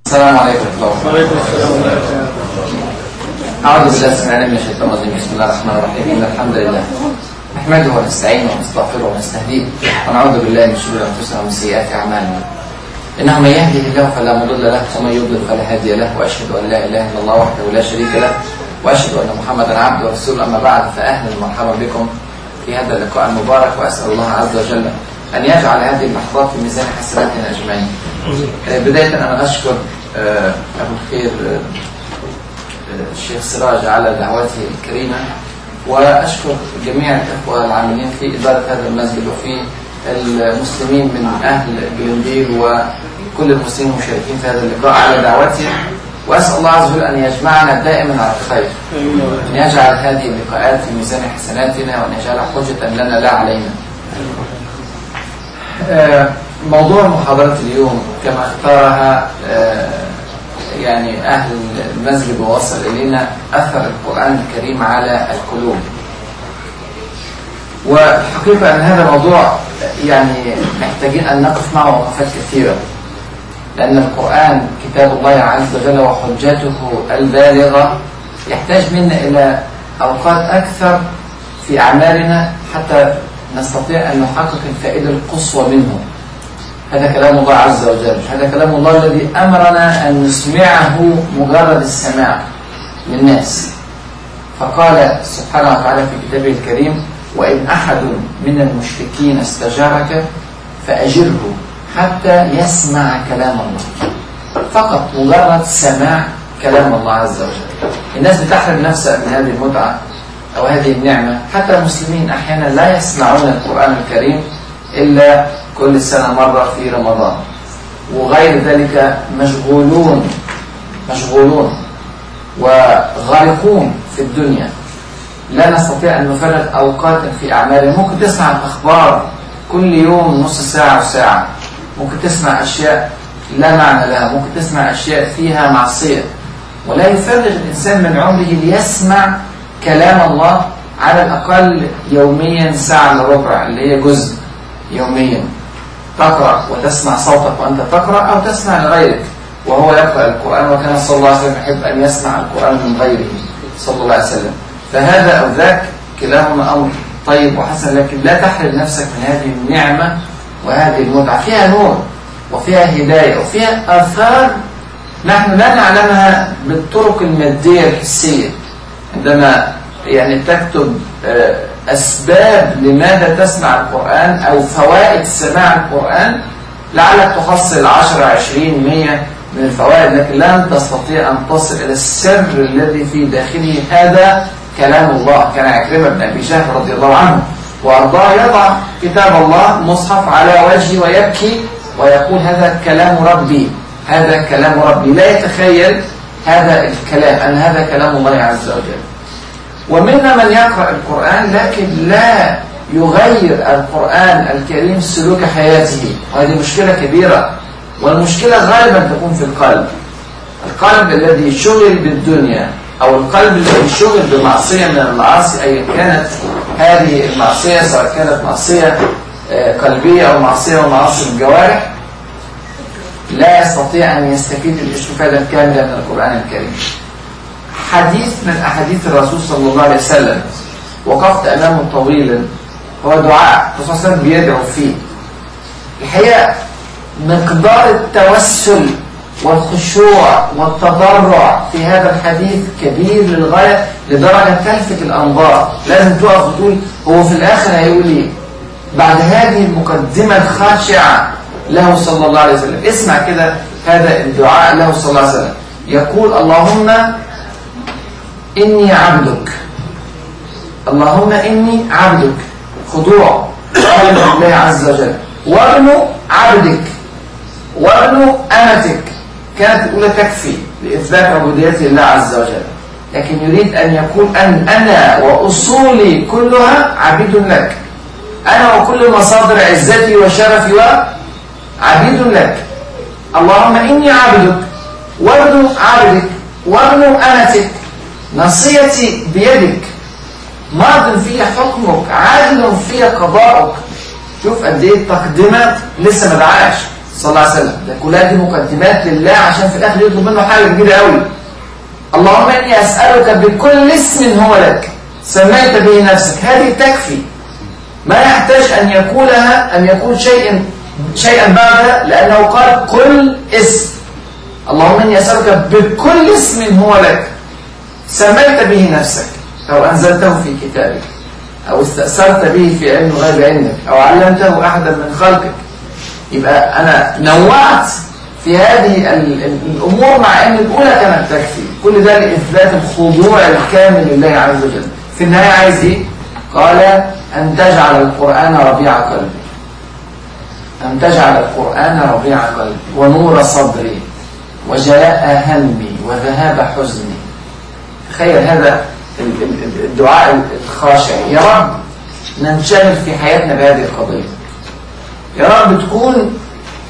السلام عليكم ورحمة الله وبركاته. وعليكم السلام ورحمة الله أعوذ بالله السميع العليم من الشيطان الرجيم بسم الله الرحمن الرحيم إن الحمد لله نحمده ونستعينه ونستغفره ونستهديه ونعوذ بالله من شرور أنفسنا ومن سيئات أعمالنا إنه من يهده الله فلا مضل له ومن يضلل فلا هادي له وأشهد أن لا إله إلا الله وحده لا شريك له وأشهد أن محمدا عبده ورسوله أما بعد فأهلا ومرحبا بكم في هذا اللقاء المبارك وأسأل الله عز وجل أن يجعل هذه اللحظات في ميزان حسناتنا أجمعين آه، بداية أنا أشكر آه، أبو الخير آه، الشيخ سراج على دعوته الكريمة وأشكر جميع الإخوة العاملين في إدارة هذا المسجد وفي المسلمين من أهل جلنديل وكل المسلمين المشاركين في هذا اللقاء على دعوته وأسأل الله عز وجل أن يجمعنا دائما على الخير أن يجعل هذه اللقاءات في ميزان حسناتنا وأن يجعلها حجة لنا لا علينا آه، موضوع محاضرة اليوم كما اختارها آه، يعني أهل المسجد ووصل إلينا أثر القرآن الكريم على القلوب والحقيقة أن هذا موضوع يعني محتاجين أن نقف معه وقفات كثيرة لأن القرآن كتاب الله عز وجل وحجته البالغة يحتاج منا إلى أوقات أكثر في أعمالنا حتى نستطيع أن نحقق الفائدة القصوى منه هذا كلام الله عز وجل هذا كلام الله الذي أمرنا أن نسمعه مجرد السماع للناس فقال سبحانه وتعالى في كتابه الكريم وإن أحد من المشركين استجارك فأجره حتى يسمع كلام الله فقط مجرد سماع كلام الله عز وجل الناس بتحرم نفسها من هذه المتعة أو هذه النعمة حتى المسلمين أحيانا لا يسمعون القرآن الكريم إلا كل سنة مرة في رمضان وغير ذلك مشغولون مشغولون وغارقون في الدنيا لا نستطيع أن نفرد أوقاتا في أعمالنا ممكن تسمع الأخبار كل يوم نص ساعة وساعة ممكن تسمع أشياء لا معنى لها ممكن تسمع أشياء فيها معصية ولا يفرغ الإنسان من عمره ليسمع كلام الله على الأقل يوميا ساعة إلا ربع اللي هي جزء يوميا تقرأ وتسمع صوتك وأنت تقرأ أو تسمع لغيرك وهو يقرأ القرآن وكان صلى الله عليه وسلم يحب أن يسمع القرآن من غيره صلى الله عليه وسلم فهذا أو ذاك كلاهما أمر طيب وحسن لكن لا تحرم نفسك من هذه النعمة وهذه المتعة فيها نور وفيها هداية وفيها آثار نحن لا نعلمها بالطرق المادية الحسية عندما يعني تكتب آه، أسباب لماذا تسمع القرآن أو فوائد سماع القرآن لعلك تحصل 10 20 100 من الفوائد لكن لن تستطيع أن تصل إلى السر الذي في داخله هذا كلام الله كان عكرمة بن أبي جهل رضي الله عنه وأرضاه يضع كتاب الله مصحف على وجهه ويبكي ويقول هذا كلام ربي هذا كلام ربي لا يتخيل هذا الكلام أن هذا كلام الله عز وجل ومنا من يقرأ القرآن لكن لا يغير القرآن الكريم سلوك حياته وهذه مشكلة كبيرة والمشكلة غالبا تكون في القلب القلب الذي شغل بالدنيا أو القلب الذي شغل بمعصية من المعاصي أي كانت هذه المعصية سواء كانت معصية آه، قلبية أو معصية ومعاصي الجوارح لا يستطيع أن يستفيد الاستفادة الكاملة من القرآن الكريم حديث من أحاديث الرسول صلى الله عليه وسلم وقفت أمامه طويلا هو دعاء الرسول صلى الله عليه وسلم بيدعو فيه الحقيقة مقدار التوسل والخشوع والتضرع في هذا الحديث كبير للغاية لدرجة تلفت الأنظار لازم تقف وتقول هو في الآخر هيقول إيه بعد هذه المقدمة الخاشعة له صلى الله عليه وسلم اسمع كده هذا الدعاء له صلى الله عليه وسلم يقول اللهم إني عبدك اللهم إني عبدك خضوع قلب الله عز وجل وابن عبدك وابن أمتك كانت الأولى تكفي لإثبات عبودية الله عز وجل لكن يريد أن يقول أن أنا وأصولي كلها عبيد لك أنا وكل مصادر عزتي وشرفي وعبيد لك اللهم إني عبدك وابن عبدك وابن أمتك نصيتي بيدك ماض في حكمك عادل في قضاءك شوف قد ايه التقدمة لسه ما دعاش صلى الله عليه وسلم ده كلها دي مقدمات لله عشان في الاخر يطلب منه حاجه كبيره قوي اللهم اني اسالك بكل اسم هو لك سميت به نفسك هذه تكفي ما يحتاج ان يقولها ان يقول شيئا شيئا بعدها لانه قال كل اسم اللهم اني اسالك بكل اسم هو لك سميت به نفسك او انزلته في كتابك او استاثرت به في علم الغيب عندك او علمته احدا من خلقك يبقى انا نوعت في هذه ال- ال- الامور مع ان الاولى كانت تكفي كل ده لاثبات الخضوع الكامل لله عز وجل في النهايه عايز ايه قال ان تجعل القران ربيع قلبي ان تجعل القران ربيع قلبي ونور صدري وجلاء همي وذهاب حزني تخيل هذا ال- ال- الدعاء الخاشع يا رب ننشغل في حياتنا بهذه القضيه يا رب تكون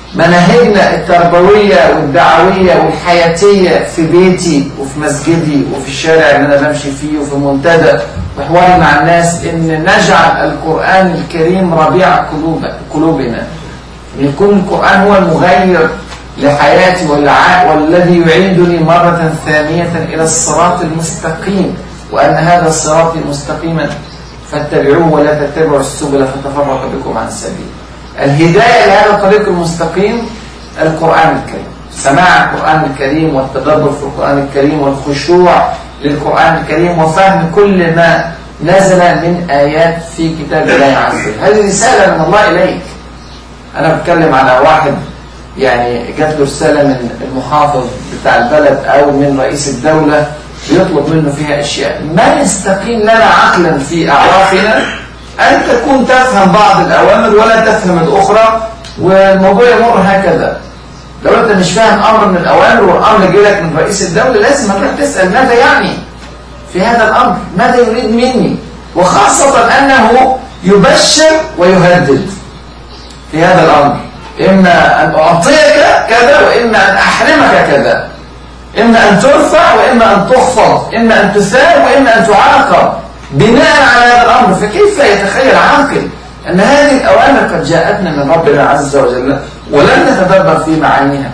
مناهجنا التربوية والدعوية والحياتية في بيتي وفي مسجدي وفي الشارع اللي أنا بمشي فيه وفي منتدى وحواري مع الناس إن نجعل القرآن الكريم ربيع قلوب قلوبنا إن يكون القرآن هو المغير لحياتي والع- والذي يعيدني مرة ثانية إلى الصراط المستقيم وأن هذا الصراط مستقيما فاتبعوه ولا تتبعوا السبل فتفرق بكم عن السبيل الهداية لهذا الطريق المستقيم القرآن الكريم سماع القرآن الكريم والتدبر في القرآن الكريم والخشوع للقرآن الكريم وفهم كل ما نزل من آيات في كتاب الله عز وجل هذه رسالة من الله إليك أنا بتكلم على واحد يعني جات له رسالة من المحافظ بتاع البلد أو من رئيس الدولة بيطلب منه فيها أشياء ما يستقيم لنا عقلا في أعرافنا أن تكون تفهم بعض الأوامر ولا تفهم الأخرى والموضوع يمر هكذا لو أنت مش فاهم أمر من الأوامر والأمر جاي لك من رئيس الدولة لازم هتروح تسأل ماذا يعني في هذا الأمر ماذا يريد مني وخاصة أنه يبشر ويهدد في هذا الأمر إما أن أعطيك كذا وإما أن أحرمك كذا إما أن ترفع وإما أن تخفض إما أن تثاب وإما أن تعاقب بناء على هذا الأمر فكيف يتخيل عاقل أن هذه الأوامر قد جاءتنا من ربنا عز وجل ولم نتدبر في معانيها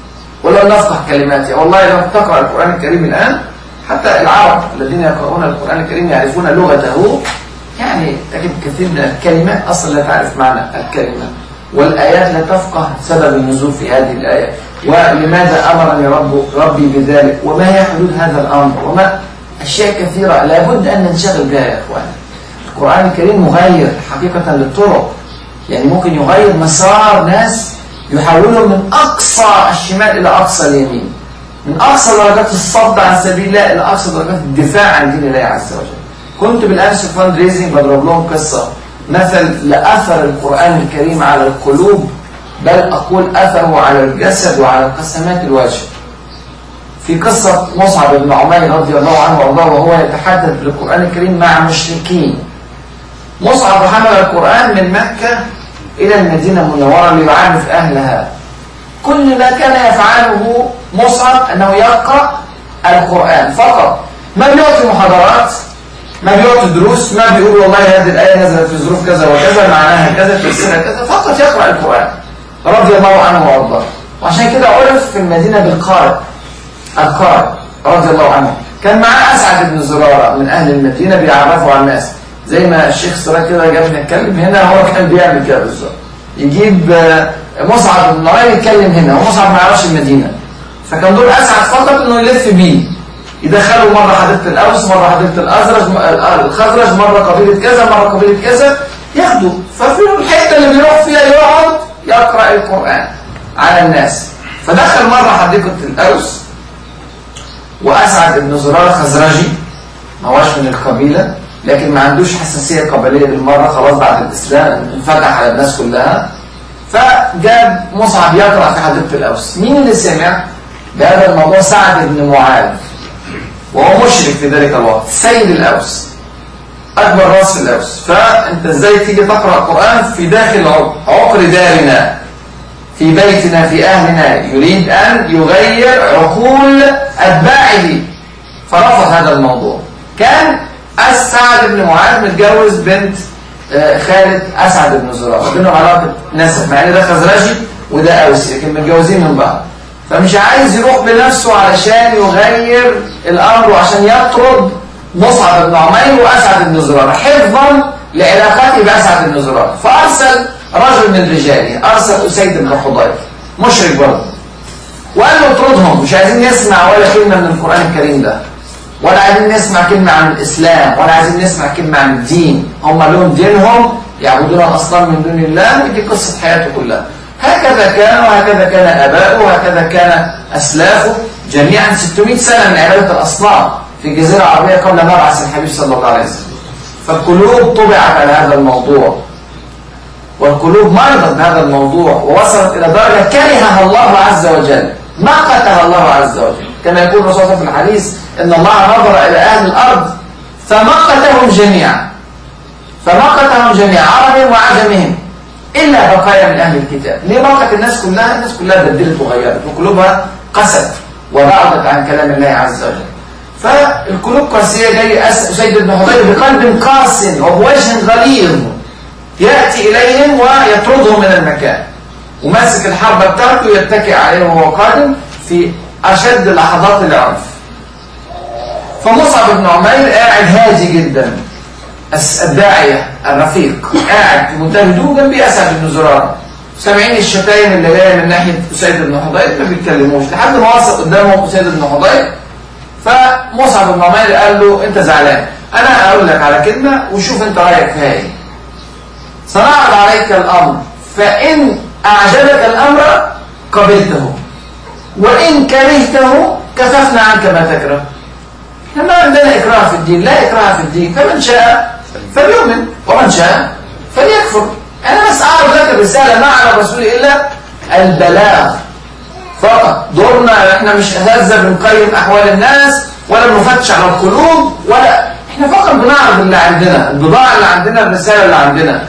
ولم نفقه كلماتها والله لو تقرأ القرآن الكريم الآن حتى العرب الذين يقرؤون القرآن الكريم يعرفون لغته يعني تجد كثير من الكلمات أصلا لا تعرف معنى الكلمة والآيات لا تفقه سبب النزول في هذه الآية ولماذا أمرني رب ربي بذلك وما هي حدود هذا الأمر وما أشياء كثيرة لابد أن ننشغل بها يا إخوان القرآن الكريم مغير حقيقة للطرق يعني ممكن يغير مسار ناس يحولهم من أقصى الشمال إلى أقصى اليمين من أقصى درجات الصد عن سبيل الله إلى أقصى درجات الدفاع عن دين الله عز وجل كنت بالأمس في فاند ريزنج بضرب لهم قصة مثل لأثر القرآن الكريم على القلوب بل أقول أثره على الجسد وعلى قسمات الوجه في قصة مصعب بن عمير رضي الله عنه وارضاه وهو يتحدث بالقرآن الكريم مع مشركين مصعب حمل القرآن من مكة إلى المدينة المنورة ليعرف أهلها كل ما كان يفعله مصعب أنه يقرأ القرآن فقط ما بيعطي محاضرات ما بيعطي دروس ما بيقول والله هذه الآية نزلت في ظروف كذا وكذا معناها كذا تفسيرها كذا فقط يقرأ القرآن رضي الله عنه وارضاه وعشان كده عرف في المدينة بالقارئ القارئ رضي الله عنه كان معاه أسعد بن زرارة من أهل المدينة بيعرفوا على الناس زي ما الشيخ سراج كده جاب نتكلم هنا هو كان بيعمل كده بالظبط يجيب مصعب بن نوير يتكلم هنا ومصعب ما يعرفش المدينة فكان دور أسعد فقط إنه يلف بيه يدخلوا مرة حديقة الأوس مرة حديقة الأزرج الخزرج مرة قبيلة كذا مرة قبيلة كذا ياخدوا ففي الحتة اللي بيروح فيها يقعد يقرأ القرآن على الناس فدخل مرة حديقة الأوس وأسعد بن زرارة خزرجي ما هوش من القبيلة لكن ما عندوش حساسية قبلية بالمرة خلاص بعد الإسلام انفتح على الناس كلها فجاب مصعب يقرأ في حديقة الأوس مين اللي سمع بهذا الموضوع سعد بن معاذ وهو مشرك في ذلك الوقت سيد الأوس أكبر راس في الأوس فأنت إزاي تيجي تقرأ القرآن في داخل عقر دارنا في بيتنا في أهلنا يريد أن يغير عقول أتباعه فرفض هذا الموضوع كان أسعد بن معاذ متجوز بنت خالد أسعد بن زرارة بينهم علاقة نسب مع إن ده خزرجي وده أوسي لكن متجوزين من بعض فمش عايز يروح بنفسه علشان يغير الأمر وعشان يطرد مصعب بن عمير وأسعد بن زرارة حفظا لعلاقته بأسعد بن زرارة فأرسل رجل من رجاله أرسل أسيد بن حضير مشرك برضه وقال له اطردهم مش عايزين نسمع ولا كلمة من القرآن الكريم ده ولا عايزين نسمع كلمة عن الإسلام ولا عايزين نسمع كلمة عن الدين هم لهم دينهم يعبدون الأصنام من دون الله ودي قصة حياته كلها هكذا كان وهكذا كان آباؤه وهكذا كان أسلافه جميعا 600 سنة من عبادة الأصنام في الجزيرة العربية قبل مبعث الحبيب صلى الله عليه وسلم فالقلوب طبعت على هذا الموضوع والقلوب مرضت بهذا الموضوع ووصلت إلى درجة كرهها الله عز وجل مقتها الله عز وجل كما يقول الرسول صلى الله عليه وسلم في الحديث إن الله نظر إلى أهل الأرض فمقتهم جميعا فمقتهم جميعا عربهم وعجمهم إلا بقايا من أهل الكتاب ليه مقت الناس كلها الناس كلها بدلت وغيرت وقلوبها قست وبعدت عن كلام الله عز وجل فالقلوب قاسية جاي سيد بن حضير بقلب قاس وبوجه غليظ يأتي إليهم ويطردهم من المكان وماسك الحربة بتاعته يتكئ عليهم وهو قادم في أشد لحظات العنف فمصعب بن عمير قاعد هادي جدا الداعية الرفيق قاعد في منتهى الهدوء جنبي أسعد بن زرارة سامعين الشتايم اللي جايه من ناحية أسيد بن حضير ما بيتكلموش لحد ما وصل قدامهم أسيد بن حضير فمصعب بن عمير قال له أنت زعلان أنا هقول لك على كلمة وشوف أنت رأيك فيها إيه سنعرض عليك الأمر فإن أعجبك الأمر قبلته وإن كرهته كففنا عنك ما تكره احنا ما عندنا إكراه في الدين لا إكراه في الدين فمن شاء فليؤمن ومن شاء فليكفر أنا بس أعرض لك الرسالة ما على الرسول إلا البلاغ فقط دورنا احنا مش هزة بنقيم أحوال الناس ولا بنفتش على القلوب ولا احنا فقط بنعرض اللي عندنا البضاعة اللي عندنا الرسالة اللي عندنا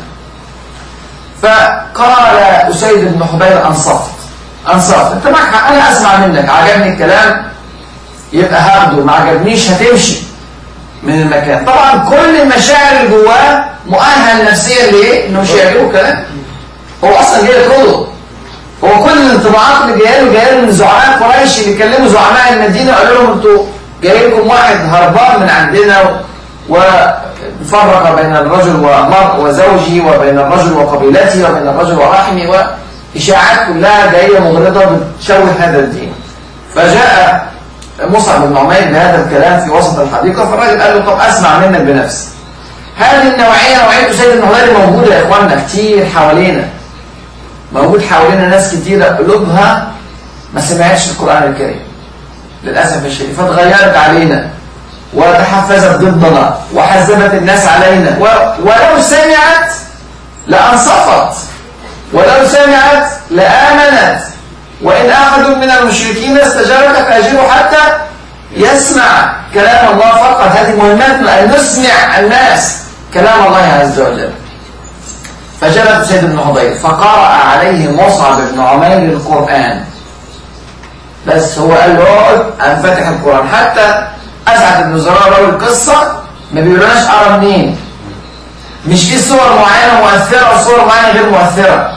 فقال أسيد بن حبير أنصفت أنصفت أنت معك حق أنا أسمع منك عجبني الكلام يبقى هاخده ما عجبنيش هتمشي من المكان طبعا كل المشاعر اللي جواه مؤهل نفسيا ليه انه مش يعجبه كلام هو اصلا جاي يطرده هو كل الانطباعات اللي جايه له جايه له من زعماء قريش اللي كلموا زعماء المدينه وقالوا لهم انتوا جاي لكم واحد هربان من عندنا وفرق بين الرجل ومرء وزوجه وبين الرجل وقبيلته وبين الرجل ورحمه واشاعات كلها جايه مغرضه بتشوه هذا الدين فجاء مصعب بن عمير بهذا الكلام في وسط الحديقة فالراجل قال له طب أسمع منك بنفسي هذه النوعية نوعية سيد بن حضير موجودة يا إخواننا كتير حوالينا موجود حوالينا ناس كتيرة قلوبها ما سمعتش القرآن الكريم للأسف الشديد فاتغيرت علينا وتحفزت ضدنا وحزبت الناس علينا و... ولو سمعت لأنصفت ولو سمعت لآمنت وإن أحد من المشركين استجارك فأجره حتى يسمع كلام الله فقط هذه مهمتنا أن نسمع الناس كلام الله عز وجل فجلس سيد بن حضير فقرأ عليه مصعب بن عمير القرآن بس هو قال له اقعد انفتح القرآن حتى أسعد بن زرار روي القصة ما بيقولناش أرى منين مش في صور معينة مؤثرة وصور معينة غير مؤثرة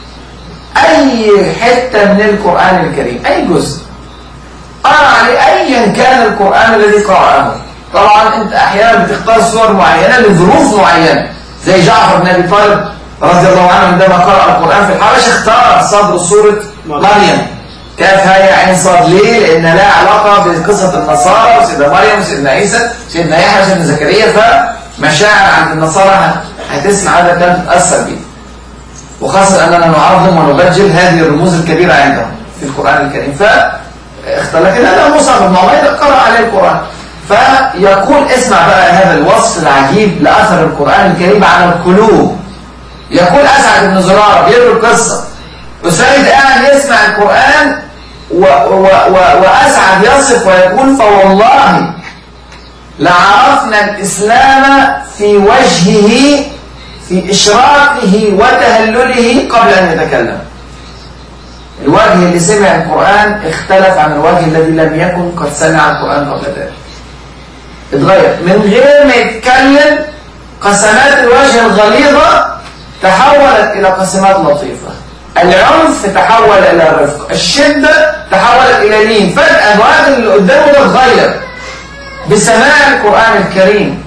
أي حتة من القرآن الكريم أي جزء قرأ عليه أيا كان القرآن الذي قرأه طبعا أنت أحيانا بتختار صور معينة لظروف معينة زي جعفر بن أبي طالب رضي الله عنه عندما قرأ القرآن في الحبشة اختار صدر سورة مريم كاف هاي عين صاد ليه؟ لأن لها علاقة بقصة النصارى وسيدنا مريم وسيدنا عيسى سيدنا يحيى وسيدنا زكريا فمشاعر عند النصارى هتسمع هذا الكلام تتأثر بيه وخاصة أننا نعظم ونبجل هذه الرموز الكبيرة عندهم في القرآن الكريم فاختار لكن هذا مصعب بن عمير قرأ عليه القرآن فيقول اسمع بقى هذا الوصف العجيب لأثر القرآن الكريم على القلوب يقول أسعد بن زرارة بيروي القصة أسيد قاعد يسمع القرآن و و و وأسعد يصف ويقول فوالله لعرفنا الإسلام في وجهه في إشراقه وتهلله قبل أن يتكلم الوجه اللي سمع القرآن اختلف عن الوجه الذي لم يكن قد سمع القرآن قبل ذلك اتغير من غير ما يتكلم قسمات الوجه الغليظة تحولت إلى قسمات لطيفة العنف تحول إلى الرفق الشدة تحولت إلى لين فجأة الوقت اللي قدامه ده اتغير بسماع القرآن الكريم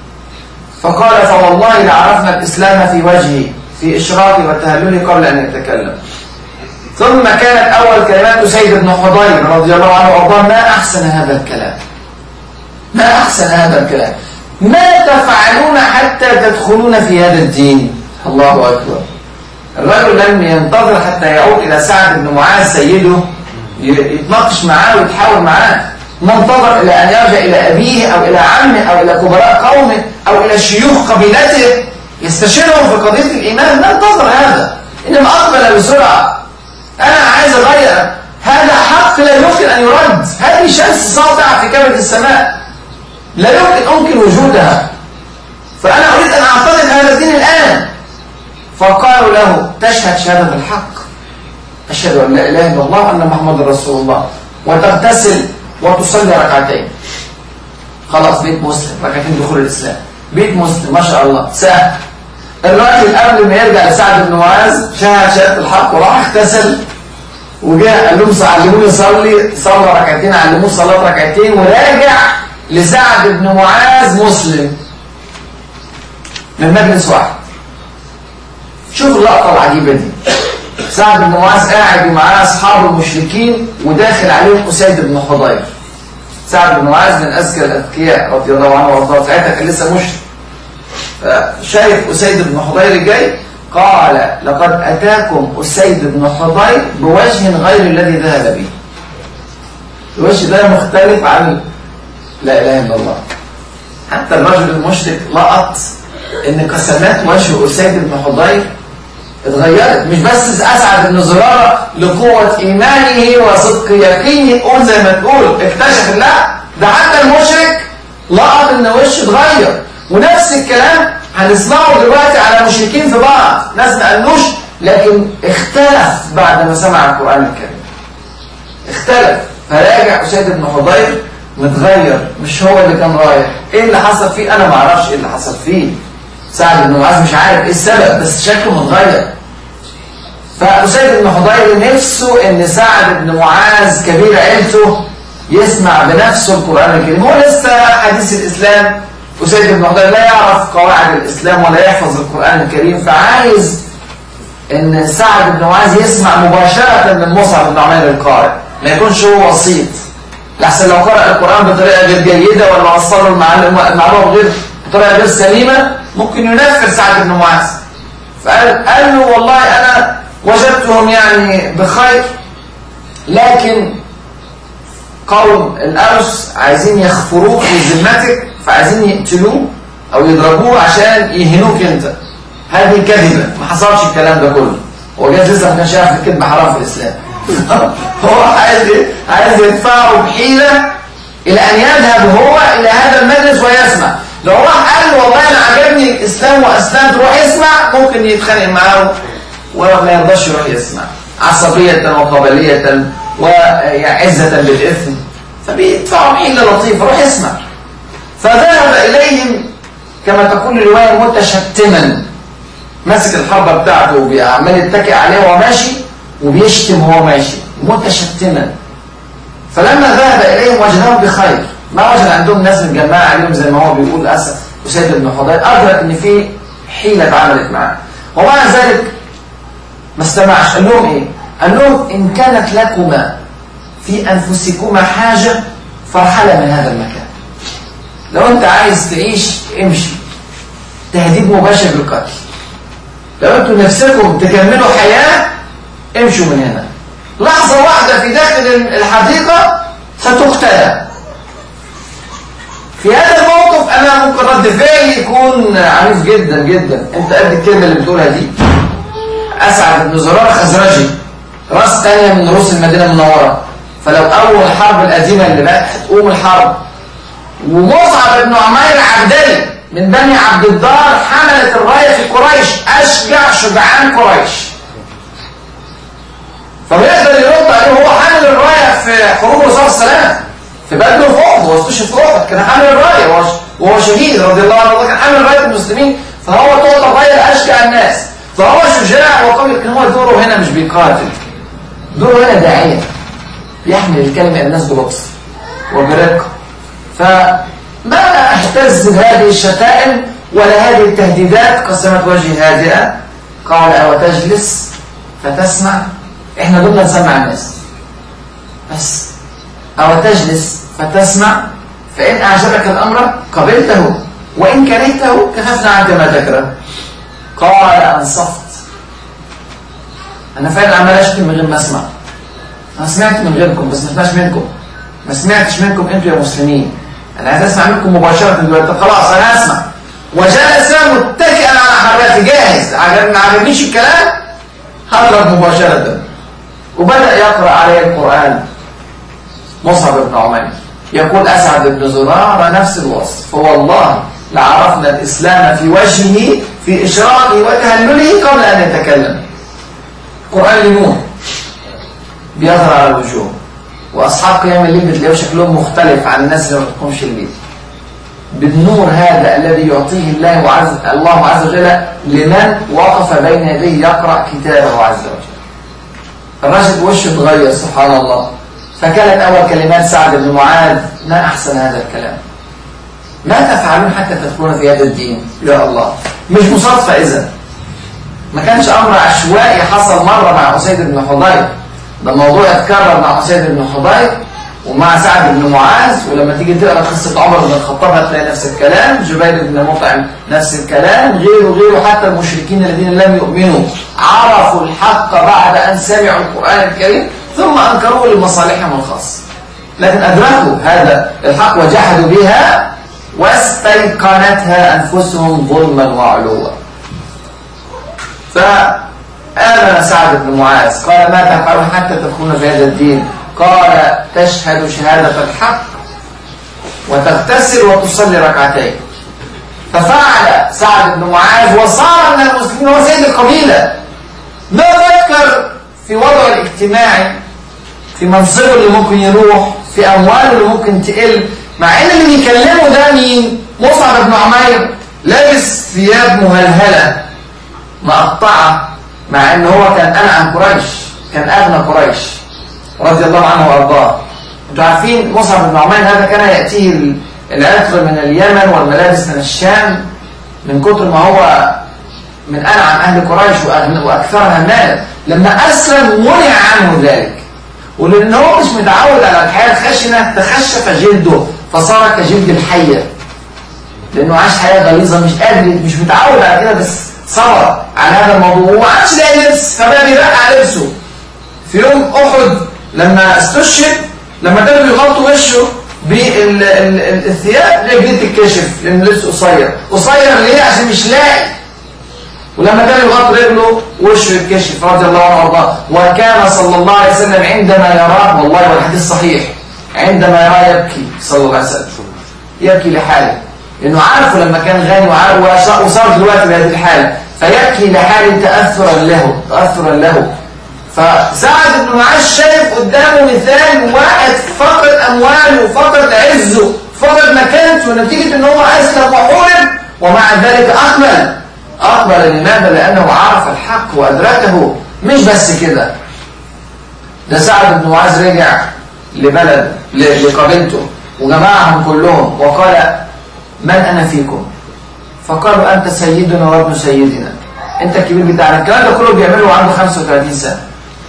فقال فوالله لعرفنا الإسلام في وجهي في إشراقي وتهللي قبل أن يتكلم ثم كانت أول كلمات سيد بن حضير رضي الله عنه وأرضاه ما أحسن هذا الكلام ما أحسن هذا الكلام ما تفعلون حتى تدخلون في هذا الدين الله أكبر الرجل لم ينتظر حتى يعود إلى سعد بن معاذ سيده يتناقش معاه ويتحاور معاه ما انتظر إلى أن يرجع إلى أبيه أو إلى عمه أو إلى كبراء قومه أو إلى شيوخ قبيلته يستشيرهم في قضية الإيمان ما انتظر هذا إنما أقبل بسرعة أنا عايز أغير هذا حق لا يمكن أن يرد هذه شمس ساطعة في كبد السماء لا يمكن أمكن وجودها فأنا أريد أن أعتقد هذا الدين الآن فقالوا له تشهد شهادة الحق أشهد أن لا إله إلا الله وأن محمد رسول الله وتغتسل وتصلي ركعتين خلاص بيت مسلم ركعتين دخول الإسلام بيت مسلم ما شاء الله سهل الراجل قبل ما يرجع لسعد بن معاذ شهد شهادة الحق وراح اغتسل وجاء قال لهم علموني صلي صلى ركعتين علموه صلاة ركعتين وراجع لسعد بن معاذ مسلم من مجلس واحد شوف اللقطة العجيبة دي سعد بن معاذ قاعد ومعاه أصحاب المشركين وداخل عليهم أسيد بن حضير سعد بن معاذ من أذكى الأذكياء رضي الله عنه وارضاه ساعتها كان لسه مشرك شايف أسيد بن حضير جاي قال لقد أتاكم أسيد بن حضير بوجه غير الذي ذهب به الوجه ده مختلف عن لا إله إلا الله حتى الرجل المشرك لقط ان قسمات وجه أسيد بن حضير اتغيرت مش بس أسعد بن زرارة لقوة إيمانه وصدق يقينه قول زي ما تقول اكتشف لا ده حتى المشرك لقط ان وشه اتغير ونفس الكلام هنسمعه دلوقتي على مشركين في بعض ناس ما قالوش لكن اختلف بعد ما سمع القرآن الكريم اختلف فراجع أسيد بن حضير متغير مش هو اللي كان رايح ايه اللي حصل فيه انا ما اعرفش ايه اللي حصل فيه سعد بن معاذ مش عارف ايه السبب بس شكله متغير فأسيد بن حضير نفسه ان سعد بن معاذ كبير عيلته يسمع بنفسه القرآن الكريم هو لسه حديث الإسلام أسيد بن حضير لا يعرف قواعد الإسلام ولا يحفظ القرآن الكريم فعايز ان سعد بن معاذ يسمع مباشرة من مصعب بن عمير القارئ ما يكونش هو وسيط لحسن لو قرأ القرآن بطريقة غير جيدة ولا وصله المعلومة غير بطريقة غير سليمة ممكن ينفر سعد بن معاذ فقال قال له والله أنا وجدتهم يعني بخير لكن قوم الأرس عايزين يخفروك في ذمتك فعايزين يقتلوه أو يضربوه عشان يهنوك أنت هذه كذبة ما حصلش الكلام ده كله هو جاز لسه ما كانش يعرف الكذب حرام في الإسلام هو عايز عايز يدفعه بحيلة إلى أن يذهب هو إلى هذا المجلس ويسمع لو راح قال له والله أنا عجبني الإسلام وأسلمت روح يسمع ممكن يتخانق معاه وما يرضاش يروح يسمع عصبية وقبلية وعزة بالإثم فبيدفعوا حيلة لطيفة روح يسمع فذهب إليهم كما تقول الرواية متشتما ماسك الحربة بتاعته وعمال يتكئ عليها وهو ماشي وبيشتم وهو ماشي متشتما فلما ذهب إليهم وجدهم بخير ما وجد عندهم ناس متجمعة عليهم زي ما هو بيقول أسد وسيد بن حضير أدرك إن في حيلة اتعملت معاه ومع ذلك ما استمعش قال لهم إيه؟ قال لهم إن كانت لكما في أنفسكما حاجة فارحلا من هذا المكان لو أنت عايز تعيش امشي تهديد مباشر بالقتل لو أنتم نفسكم تكملوا حياة امشوا من هنا لحظة واحدة في داخل الحديقة ستقتلى في هذا الموقف أنا ممكن رد فعلي يكون عنيف جدا جدا أنت قد الكلمة اللي بتقولها دي أسعد بن زرار خزرجي راس تانية من رؤوس المدينة المنورة فلو أول حرب القديمة اللي بقت هتقوم الحرب ومصعب بن عمير عبدلي من بني عبد الدار حملت الراية في قريش أشجع شجعان قريش فبيقدر يرد عليه هو حامل الراية في حروب الرسول صلى الله عليه وسلم في بدر وفوق هو استشهد في احد كان حامل الراية وهو شهيد رضي الله عنه كان حامل راية المسلمين فهو تعطى الراية لأشجع الناس فهو شجاع وقوي لكن هو دوره هنا مش بيقاتل دوره هنا داعية يحمل الكلمة إلى الناس بلطف وبرقة فما اهتز بهذه الشتائم ولا هذه التهديدات قسمت وجهي هادئة قال أو تجلس فتسمع احنا دول نسمع الناس بس أو تجلس فتسمع فإن أعجبك الأمر قبلته وإن كرهته كففنا عنك ما تكره قال أنصفت أنا فعلا عمال أشتم من غير ما أسمع أنا سمعت من غيركم بس ما سمعتش منكم ما سمعتش منكم أنتوا يا مسلمين أنا عايز أسمع منكم مباشرة دلوقتي خلاص أنا أسمع وجلس متكئا على حراتي جاهز ما عجبنيش الكلام هضرب مباشرة وبدأ يقرأ عليه القرآن مصعب بن عمير يقول أسعد بن زرارة نفس الوصف فوالله لعرفنا الإسلام في وجهه في إشراقه وتهلله قبل أن يتكلم قرآن لنور بيظهر على الوجوه وأصحاب قيام الليل بتلاقوا شكلهم مختلف عن الناس اللي ما بتقومش الليل بالنور هذا الذي يعطيه الله عز, الله عز وجل لمن وقف بين يديه يقرأ كتابه عز وجل الرجل وشه اتغير سبحان الله فكانت أول كلمات سعد بن معاذ ما أحسن هذا الكلام ما تفعلون حتى تدخلون في هذا الدين يا الله مش مصادفة إذا ما كانش أمر عشوائي حصل مرة مع أسيد بن حضير ده الموضوع اتكرر مع أسيد بن حضير ومع سعد بن معاذ ولما تيجي تقرا قصه عمر بن الخطاب هتلاقي نفس الكلام جبير بن مطعم نفس الكلام غيره غيره حتى المشركين الذين لم يؤمنوا عرفوا الحق بعد ان سمعوا القران الكريم ثم انكروه لمصالحهم الخاصه لكن ادركوا هذا الحق وجحدوا بها واستيقنتها انفسهم ظلما وعلوا فآمن سعد بن معاذ قال ما تفعلون حتى تدخلون في هذا الدين قال تشهد شهادة الحق وتغتسل وتصلي ركعتين ففعل سعد بن معاذ وصار من المسلمين هو سيد القبيلة ما فكر في وضعه الاجتماعي في منصبه اللي ممكن يروح في أمواله اللي ممكن تقل مع ان اللي بيكلمه ده مين مصعب بن عمير لابس ثياب مهلهلة مقطعة مع ان هو كان انعم قريش كان اغنى قريش رضي الله عنه وارضاه انتوا عارفين مصعب بن عمير هذا كان ياتيه العطر من اليمن والملابس من الشام من كتر ما هو من انعم اهل قريش واكثرها مالا لما اسلم منع عنه ذلك ولان هو مش متعود على الحياه الخشنه تخشف جلده فصار كجلد الحيه لانه عاش حياه غليظه مش قادر مش متعود على كده بس صبر على هذا الموضوع وما عادش لاقي لبس فبقى بيرقع لبسه في يوم احد لما استشهد لما كانوا بيغطوا وشه بالثياب رجليه تتكشف لان لبسه قصير قصير ليه عشان مش لاقي ولما كان يغطي رجله وشه يتكشف رضي الله عنه وارضاه وكان صلى الله عليه وسلم عندما يراه والله والحديث صحيح عندما يراه يبكي صلى الله عليه وسلم يبكي لحاله لانه عارفه لما كان غني وعارف وصار دلوقتي بهذه الحاله فيبكي لحاله تاثرا له تاثرا له فسعد بن معاذ شايف قدامه مثال واحد فقد امواله فقد عزه فقد مكانته نتيجه ان هو اسلم وحورب ومع ذلك اقبل اقبل لماذا لانه عرف الحق وادركه مش بس كده ده سعد بن معاذ رجع لبلد لقبيلته وجمعهم كلهم وقال من انا فيكم فقالوا انت سيدنا وابن سيدنا انت الكبير بتاعنا الكلام ده كله بيعمله عنده 35 سنه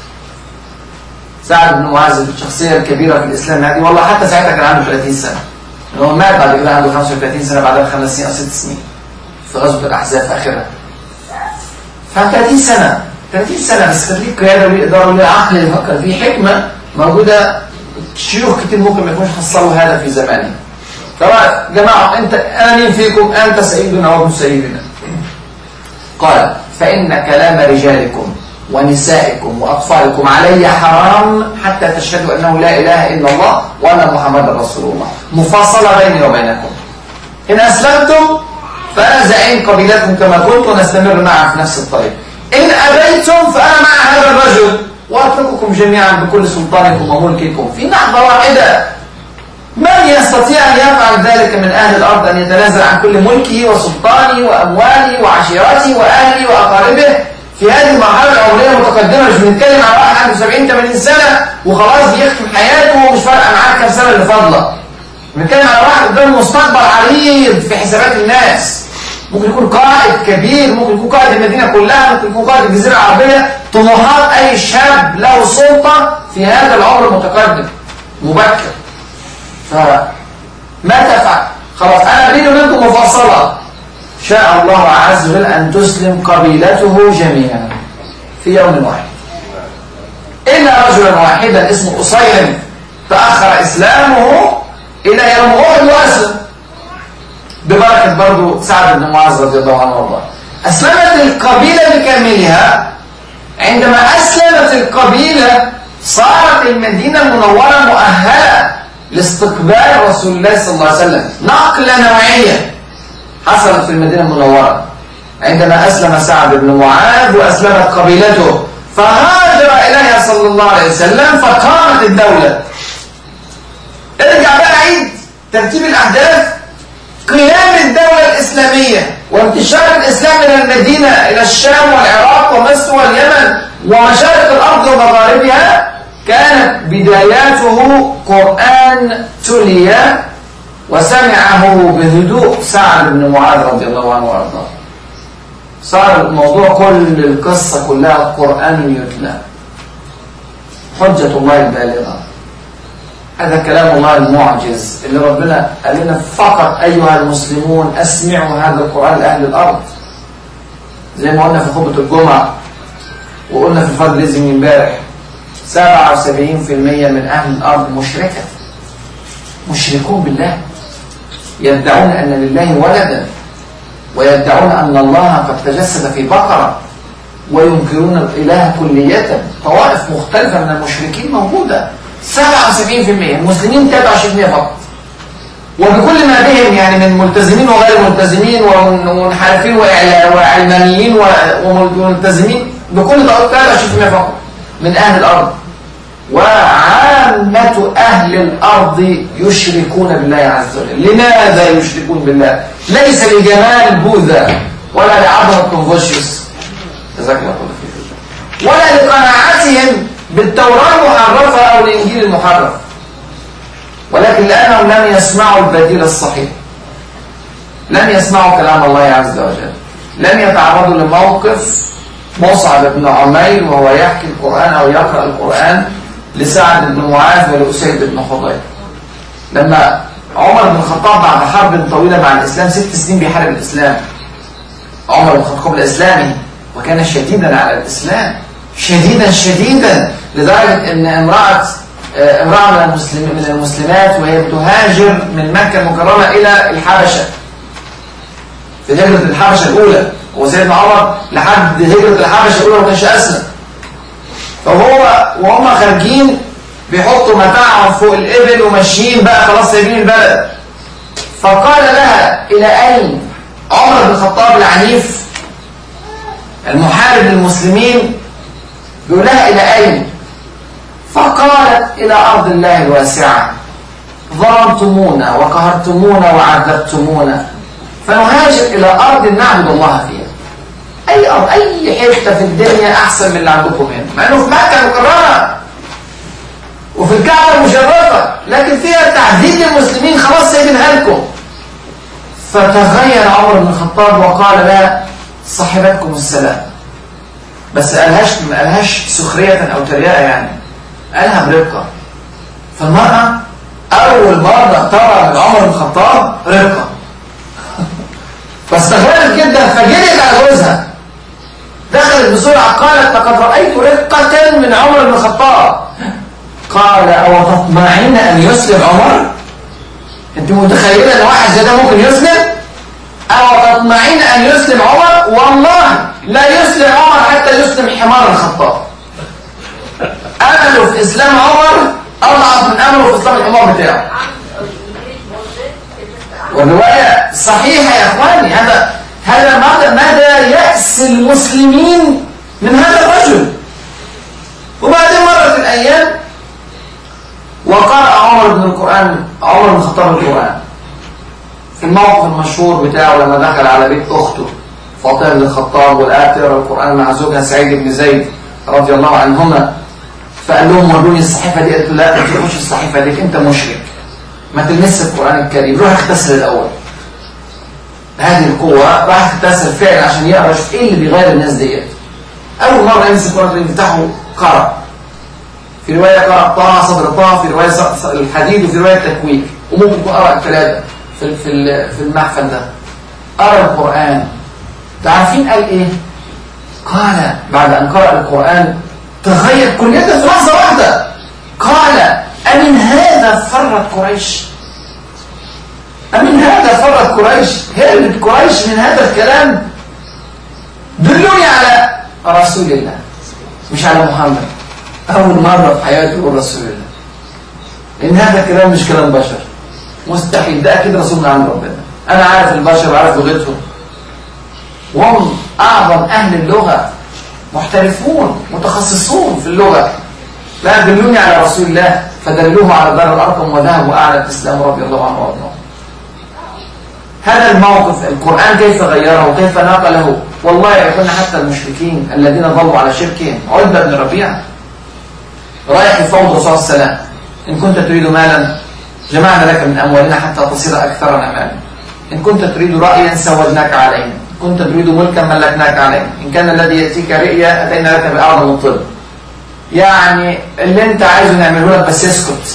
سعد بن معاذ الشخصية الكبيرة في الإسلام هذه والله حتى ساعتها كان عنده 30 سنة هو مات بعد كده عنده 35 سنة بعد خمس سنين أو ست سنين في غزوة الأحزاب في آخرها ف 30 سنة 30 سنة بس كان ليه قيادة وليه إدارة وليه عقل يفكر فيه حكمة موجودة شيوخ كتير ممكن ما يكونش حصلوا هذا في زمانه طبعا جماعة أنت أنا مين فيكم أنت سيدنا وابن سيدنا قال فإن كلام رجالكم ونسائكم وأطفالكم علي حرام حتى تشهدوا أنه لا إله إلا الله وأن محمد رسول الله مفاصلة بيني وبينكم إن أسلمتم فأنا زعيم قبيلتكم كما كنت ونستمر معا في نفس الطريق إن أبيتم فأنا مع هذا الرجل وأترككم جميعا بكل سلطانكم وملككم في لحظة واحدة من يستطيع أن يفعل ذلك من أهل الأرض أن يتنازل عن كل ملكه وسلطانه وأمواله وعشيرته وأهله وأقاربه في هذه المرحله العمريه المتقدمه مش بنتكلم على واحد عنده 70 80 سنه وخلاص بيختم حياته ومش فارقه معاه كام سنه اللي فاضله بنتكلم على واحد قدام مستقبل عريض في حسابات الناس ممكن يكون قائد كبير ممكن يكون قائد المدينه كلها ممكن يكون قائد الجزيره العربيه طموحات اي شاب له سلطه في هذا العمر المتقدم مبكر فما تفعل خلاص انا اريد منكم مفصله شاء الله عز وجل ان تسلم قبيلته جميعا في يوم واحد الا رجلا واحدا اسمه اسيلم تاخر اسلامه الى يوم احد واسلم ببركه برضه سعد بن معاذ رضي الله عنه وارضاه اسلمت القبيله بكاملها عندما اسلمت القبيله صارت المدينه المنوره مؤهله لاستقبال رسول الله صلى الله عليه وسلم نقله نوعيه حصلت في المدينه المنوره عندما اسلم سعد بن معاذ واسلمت قبيلته فهاجر اليها صلى الله عليه وسلم فقامت الدوله ارجع بقى عيد ترتيب الاحداث قيام الدولة الإسلامية وانتشار الإسلام من المدينة إلى الشام والعراق ومصر واليمن ومشارق الأرض ومغاربها كانت بداياته قرآن تلي وسمعه بهدوء سعد بن معاذ رضي الله عنه وارضاه صار الموضوع كل القصة كلها قرآن يتلى حجة الله البالغة هذا كلام الله المعجز اللي ربنا قال لنا فقط أيها المسلمون أسمعوا هذا القرآن لأهل الأرض زي ما قلنا في خطبة الجمعة وقلنا في الفضل لازم امبارح 77% من أهل الأرض مشركة مشركون بالله يدعون أن لله ولدا ويدعون أن الله قد تجسد في بقرة وينكرون الإله كلية طوائف مختلفة من المشركين موجودة 77% المسلمين 23% فقط وبكل ما بهم يعني من ملتزمين وغير ملتزمين ومنحرفين وعلمانيين وملتزمين بكل طائف 23% فقط من أهل الأرض وعامة أهل الأرض يشركون بالله عز وجل لماذا يشركون بالله ليس لجمال بوذا ولا لعظمة كونفوشيوس جزاك الله خير ولا لقناعتهم بالتوراة المحرفة أو الإنجيل المحرف ولكن لأنهم لم يسمعوا البديل الصحيح لم يسمعوا كلام الله عز وجل لم يتعرضوا لموقف مصعب بن عمير وهو يحكي القرآن أو يقرأ القرآن لسعد بن معاذ ولأسيد بن حضير لما عمر بن الخطاب بعد حرب طويلة مع الإسلام ست سنين بيحارب الإسلام عمر بن الخطاب الإسلامي وكان شديدا على الإسلام شديدا شديدا لدرجة أن امرأة امرأة من, المسلم من المسلمات وهي بتهاجر من مكة المكرمة إلى الحبشة في هجرة الحبشة الأولى هو سيدنا عمر لحد هجرة الحبشة الأولى ما كانش أسلم فهو وهم خارجين بيحطوا متاعهم فوق الإبل وماشيين بقى خلاص سايبين البلد فقال لها إلى أين عمر بن الخطاب العنيف المحارب للمسلمين بيقول لها إلى أين فقالت إلى أرض الله الواسعة ظلمتمونا وقهرتمونا وعذبتمونا فنهاجر إلى أرض نعبد الله فيها أي أرض أي حتة في الدنيا أحسن من اللي عندكم هنا مع أنه في مكة المكرمة وفي الكعبة المشرفة لكن فيها تعذيب للمسلمين خلاص سايبينها لكم فتغير عمر بن الخطاب وقال لا صاحبتكم السلام بس قالهاش ما قالهاش سخرية أو تريقة يعني قالها برقة فالمرأة أول مرة ترى من عمر بن الخطاب رقة فاستغربت جدا فجرت على جوزها دخلت بسرعة قالت لقد رأيت رقة من عمر بن الخطاب قال أو تطمعين أن يسلم عمر أنت متخيلة أن واحد زي ده ممكن يسلم أو تطمعين أن يسلم عمر والله لا يسلم عمر حتى يسلم حمار الخطاب أمله في إسلام عمر أضعف من أمله في إسلام الحمار بتاعه والرواية صحيحة يا أخواني هذا هذا مدى, مدى يأس المسلمين من هذا الرجل وبعدين مرت الأيام وقرأ عمر بن القرآن عمر بن الخطاب القرآن في الموقف المشهور بتاعه لما دخل على بيت أخته فاطمة بن الخطاب والآية تقرأ القرآن مع زوجها سعيد بن زيد رضي الله عنهما فقال لهم وروني الصحيفة دي قالت له لا ما تروحش الصحيفة دي انت مشرك ما تلمس القرآن الكريم روح اغتسل الأول هذه القوة راح اغتسل فعلا عشان يقرا يشوف ايه اللي بيغير الناس ديت أول مرة يمسك القرآن الكريم يفتحه قرأ في رواية قرأ طه صدر طه في رواية الحديد وفي رواية تكوين وممكن يكون قرأ الثلاثة في في في المحفل ده قرأ القرآن تعرفين قال ايه قال بعد أن قرأ القرآن تغير كليته في لحظة واحدة قال أمن هذا فرت قريش أمن هذا فرت قريش هربت قريش من هذا الكلام دلوني على رسول الله مش على محمد أول مرة في حياته يقول رسول الله لأن هذا الكلام مش كلام بشر مستحيل ده أكيد رسول من عند ربنا أنا عارف البشر وعارف لغتهم وهم أعظم أهل اللغة محترفون متخصصون في اللغة لا دلوني على رسول الله فدلوه على دار الأرقم وذهبوا أعلى الإسلام رضي الله عنه وارضاه هذا الموقف القرآن كيف غيره وكيف نقله والله يكون حتى المشركين الذين ظلوا على شركهم عتبة بن ربيعة رايح يفوض الرسول صلى الله عليه وسلم إن كنت تريد مالا جمعنا لك من أموالنا حتى تصير أكثرنا مالا إن كنت تريد رأيا سودناك علينا إن كنت تريد ملكا ملكناك علينا إن كان الذي يأتيك رئيا أتينا لك بأعظم الطب يعني اللي انت عايزه نعمله لك بس اسكت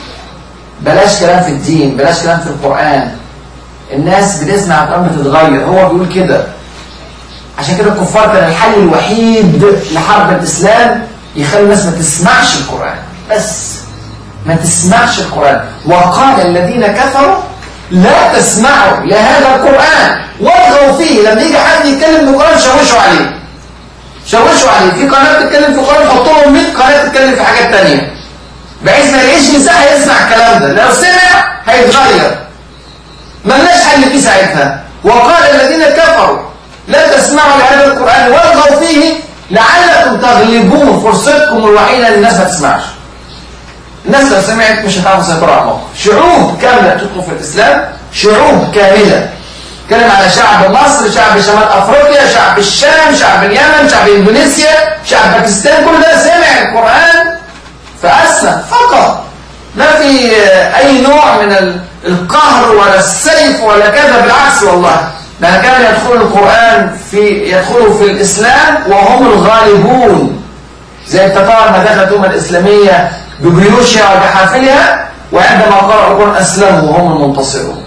بلاش كلام في الدين بلاش كلام في القرآن الناس بتسمع القرآن بتتغير هو بيقول كده عشان كده الكفار كان الحل الوحيد لحرب الإسلام يخلي الناس ما تسمعش القرآن بس ما تسمعش القرآن وقال الذين كفروا لا تسمعوا لهذا القرآن والغوا فيه لما يجي حد يتكلم بالقرآن شوشوا عليه شوشوا عليه في قناة بتتكلم في القرآن حطوا لهم 100 قناة بتتكلم في حاجات تانية بحيث ما يلاقيش مساحة يسمع الكلام ده لو سمع هيتغير ملناش حل فيه ساعتها وقال الذين كفروا لا تسمعوا لهذا القرآن والغوا فيه لعلكم تغلبون فرصتكم الوحيدة ان الناس ما تسمعش الناس لو سمعت مش هتعرفوا تسيطروا على الموقف شعوب كاملة تدخل في الإسلام شعوب كاملة اتكلم على شعب مصر شعب شمال افريقيا شعب الشام شعب اليمن شعب اندونيسيا شعب باكستان كل ده سمع القرآن فأسلم فقط ما في أي نوع من القهر ولا السيف ولا كذا بالعكس والله ده كان يدخل القرآن في يدخلوا في الإسلام وهم الغالبون زي التتار ما دخلت الأمة الإسلامية بجيوشها وبحافلها وعندما قرأوا القرآن أسلموا وهم المنتصرون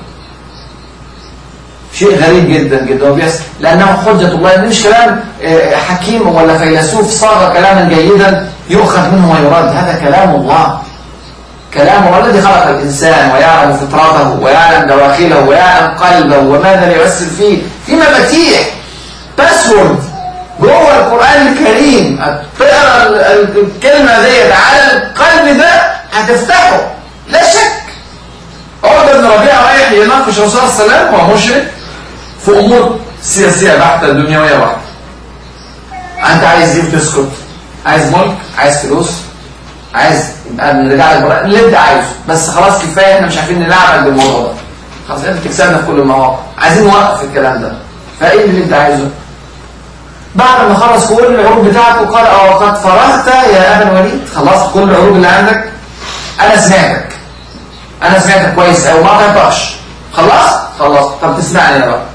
شيء غريب جدا جدا وبيحصل لأنه حجة الله إن مش كلام حكيم ولا فيلسوف صاغ كلاما جيدا يؤخذ منه ويراد هذا كلام الله كلام هو الذي خلق الإنسان ويعلم فطرته ويعلم دواخله ويعلم قلبه وماذا يؤثر فيه في مفاتيح باسورد جوه القرآن الكريم تقرا الكلمة ديت على القلب ده هتفتحه لا شك عقبة بن ربيعة رايح يناقش الرسول صلى الله عليه وسلم وهو مشرك في أمور سياسية بحتة دنيوية بحتة أنت عايز إيه تسكت عايز ملك عايز فلوس عايز يبقى نرجع لك براءة اللي انت عايزه بس خلاص كفايه احنا مش عارفين نلعب بالموضوع ده خلاص انت بتكسبنا في كل المواقع عايزين نوقف الكلام ده فايه اللي انت عايزه بعد ما خلص كل العروض بتاعته قال اه قد فرغت يا ابا الوليد خلصت كل العروض اللي عندك انا سمعتك انا سمعتك كويس قوي ما تنطقش خلصت خلصت طب تسمعني انا بقى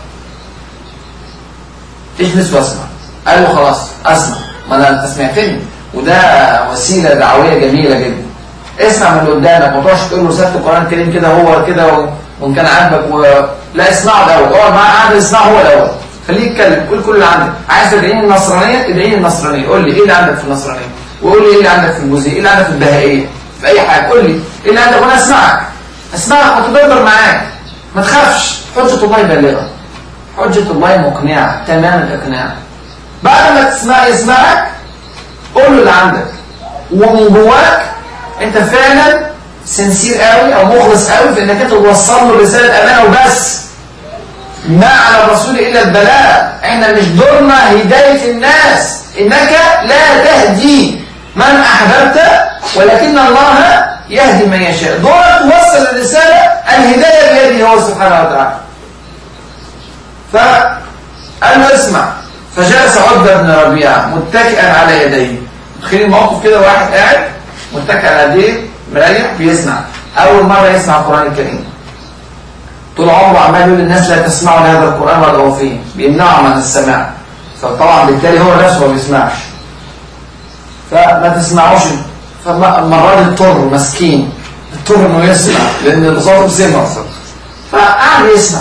اجلس واسمع قال له خلاص اسمع ما انا انت سمعتني وده وسيله دعويه جميله جدا اسمع من اللي قدامك ما تقعدش تقول له سبت القران الكريم كده هو كده وان كان عاجبك و... لا اسمعه الاول اقعد معاه قاعد اسمعه هو الاول خليه يتكلم قول كل اللي عندك عايز تدعيني النصرانيه ادعيني النصرانيه قول لي ايه اللي عندك في النصرانيه وقول لي ايه اللي عندك في الجزئيه ايه اللي عندك في البهائيه في اي حاجه قول لي ايه اللي عندك وانا اسمعك اسمعك وتدبر معاك ما تخافش حجه الله بالغه حجه الله مقنعه تمام الاقناع بعد ما تسمع يسمعك قول له اللي عندك ومن جواك انت فعلا سنسير قوي او مخلص قوي في انك انت توصل له رساله امانه وبس ما على الرسول الا البلاغ احنا مش دورنا هدايه الناس انك لا تهدي من احببت ولكن الله يهدي من يشاء دورك توصل الرساله الهدايه بيده هو سبحانه وتعالى قال له اسمع فجلس عتبة بن ربيعة متكئا على يديه تخيل الموقف كده واحد قاعد متكئ على يديه مريح بيسمع أول مرة يسمع القرآن الكريم طول عمره عمال يقول للناس لا تسمعوا لهذا القرآن ولا فيه بيمنعهم عن السماع فطبعا بالتالي هو نفسه ما بيسمعش فما تسمعوش فالمرة دي اضطر مسكين اضطر انه يسمع لان صوته سمع فقعد يسمع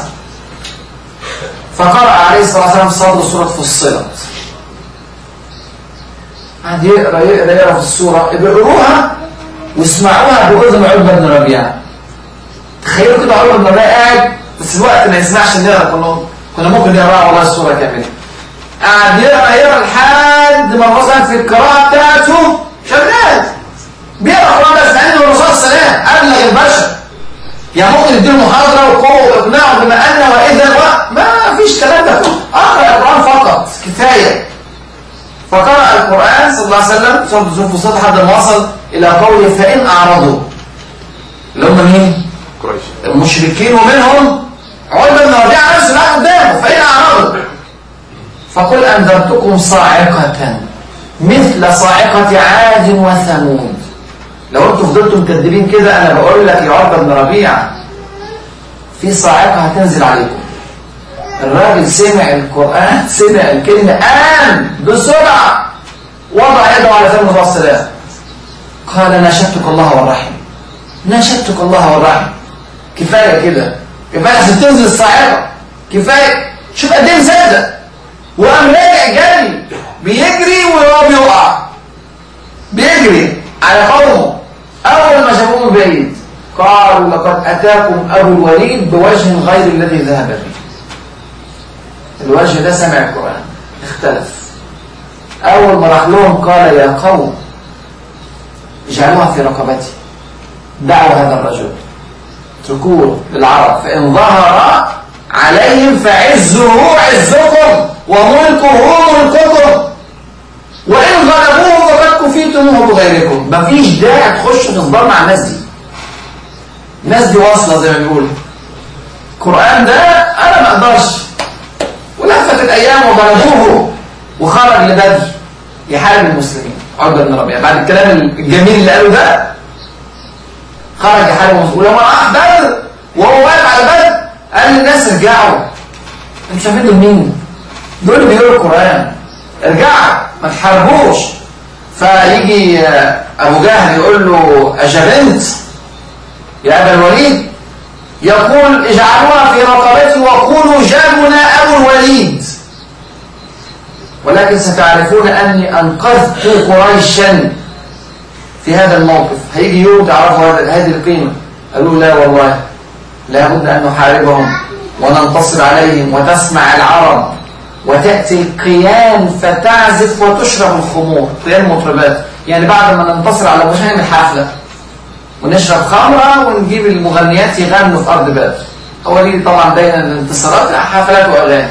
فقرأ عليه الصلاة والسلام صدر سورة فصلت قعد يقرأ يقرأ يقرأ في السورة اقروها واسمعوها بأذن عتبة بن ربيعة تخيلوا كده عمر بن ربيعة قاعد بس الوقت ما يسمعش نقرا كنا كنا ممكن نقرا والله السوره كامله قاعد يقرا يقرا لحد ما مثلا في القراءه بتاعته شغال بيقرا قران بس مع انه الرسول صلى الله عليه وسلم ابلغ البشر يعني ممكن يديله محاضره وقوه واقناع بما ان واذا و... ما فيش كلام ده اقرا القران فقط كفايه فقرأ القرآن صلى الله عليه وسلم سورة الزنفصات لحد ما وصل إلى قوله فإن أعرضوا اللي هم مين؟ قريش المشركين ومنهم عتبة بن ربيعة نفسه لا قدامه فإن أعرضوا فقل أنذرتكم صاعقة مثل صاعقة عاد وثمود لو انتوا فضلتم مكذبين كده أنا بقول لك يا عتبة بن ربيعة في صاعقة هتنزل عليكم الراجل سمع القرآن سمع الكلمة قام بسرعة وضع يده على فم الرسول قال ناشدتك الله والرحم ناشدتك الله والرحم كفاية كده كفاية عشان تنزل الصاعقة كفاية شوف قد ايه مصدق وقام راجع جري بيجري وهو بيقع بيجري على قومه أول ما شافوه من بعيد قالوا لقد أتاكم أبو الوليد بوجه غير الذي ذهب فيه الوجه ده سمع القرآن اختلف أول ما راح لهم قال يا قوم اجعلوها في رقبتي دعوا هذا الرجل اتركوه للعرب فإن ظهر عليهم فعزه عزكم وملكه ملككم وإن غلبوه فقد كفيتموه بغيركم مفيش داعي تخش في صدام مع الناس دي الناس دي واصلة زي ما بيقولوا القرآن ده أنا ما أقدرش ولفت الأيام وغلبوه وخرج لبدر يحارب المسلمين عقبة بن ربيعة بعد الكلام الجميل اللي قاله ده خرج يحارب المسلمين ولما راح بدر وهو واقف على بدر قال للناس ارجعوا انتوا شايفين دول مين؟ دول اللي بيقولوا القرآن ارجعوا ما تحاربوش فيجي أبو جهل يقول له أجبنت يا أبا الوليد يقول اجعلوها في رقبتي وقولوا جابنا أبو الوليد ولكن ستعرفون أني أنقذت قريشا في هذا الموقف هيجي يوم تعرفوا هذه القيمة قالوا لا والله لابد أن نحاربهم وننتصر عليهم وتسمع العرب وتأتي القيان فتعزف وتشرب الخمور قيان مطربات يعني بعد ما ننتصر على مش هنعمل حفلة ونشرب خمرة ونجيب المغنيات يغنوا في أرض بدر هو دي طبعا بين الانتصارات حفلات وأغاني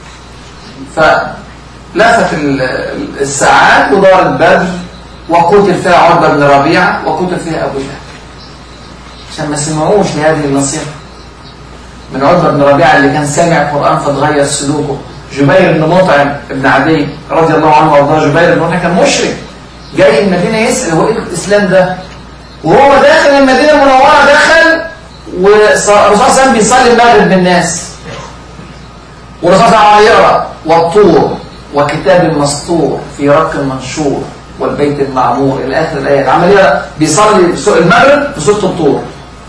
فلفت الساعات ودارت بدر وقتل فيها عتبة بن ربيعة وقتل فيها أبو جهل عشان ما سمعوش لهذه النصيحة من عتبة بن ربيعة اللي كان سامع القرآن فتغير سلوكه جبير بن مطعم بن عدي رضي الله عنه وارضاه جبير بن مطعم كان مشرك جاي المدينة يسأل هو ايه الإسلام ده وهو داخل المدينة المنورة دخل والرسول صلى الله عليه وسلم بيصلي المغرب بالناس والرسول صلى الله عليه وسلم يقرأ والطور وكتاب مسطور في رق منشور والبيت المعمور إلى آخر الآيات عمل يقرأ بيصلي المغرب في سورة الطور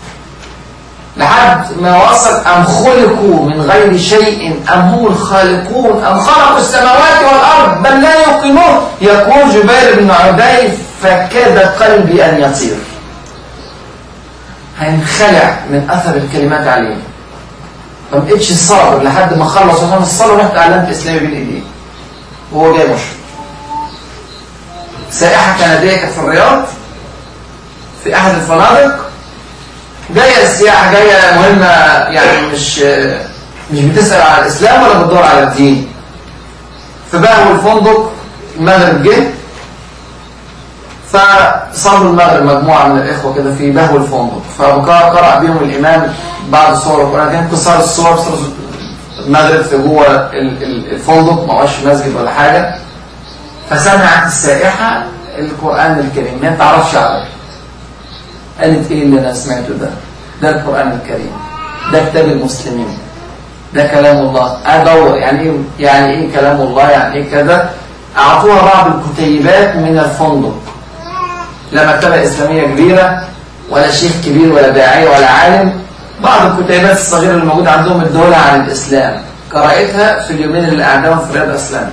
لحد ما وصل أم خلقوا من غير شيء أم هم الخالقون أم خلقوا السماوات والأرض بل لا يوقنون يقول جبير بن عدي فكاد قلبي أن يطير هينخلع من أثر الكلمات عليه ما بقتش صابر لحد ما خلص وصام الصلاة ورحت أعلنت إسلامي بين إيديه وهو جاي مشرك سائحة كندية كانت في الرياض في أحد الفنادق جاية السياحة جاية مهمة يعني مش مش بتسأل على الإسلام ولا بتدور على الدين فبقوا الفندق المغرب جه فصلوا المغرب مجموعة من الإخوة كده في بهو الفندق فأبو قرأ بيهم الإمام بعض صور القرآن كان قصار الصور المغرب في جوه ال- ال- الفندق ما هوش مسجد ولا حاجة فسمعت السائحة القرآن الكريم ما تعرفش عربي قالت ايه اللي انا سمعته ده ده القرآن الكريم ده كتاب المسلمين ده كلام الله ادور يعني ايه يعني ايه كلام الله يعني ايه كذا اعطوها بعض الكتيبات من الفندق لا مكتبة إسلامية كبيرة ولا شيخ كبير ولا داعية ولا عالم بعض الكتيبات الصغيرة اللي موجودة عندهم الدولة عن الإسلام قرأتها في اليومين اللي قعدهم في رياض إسلام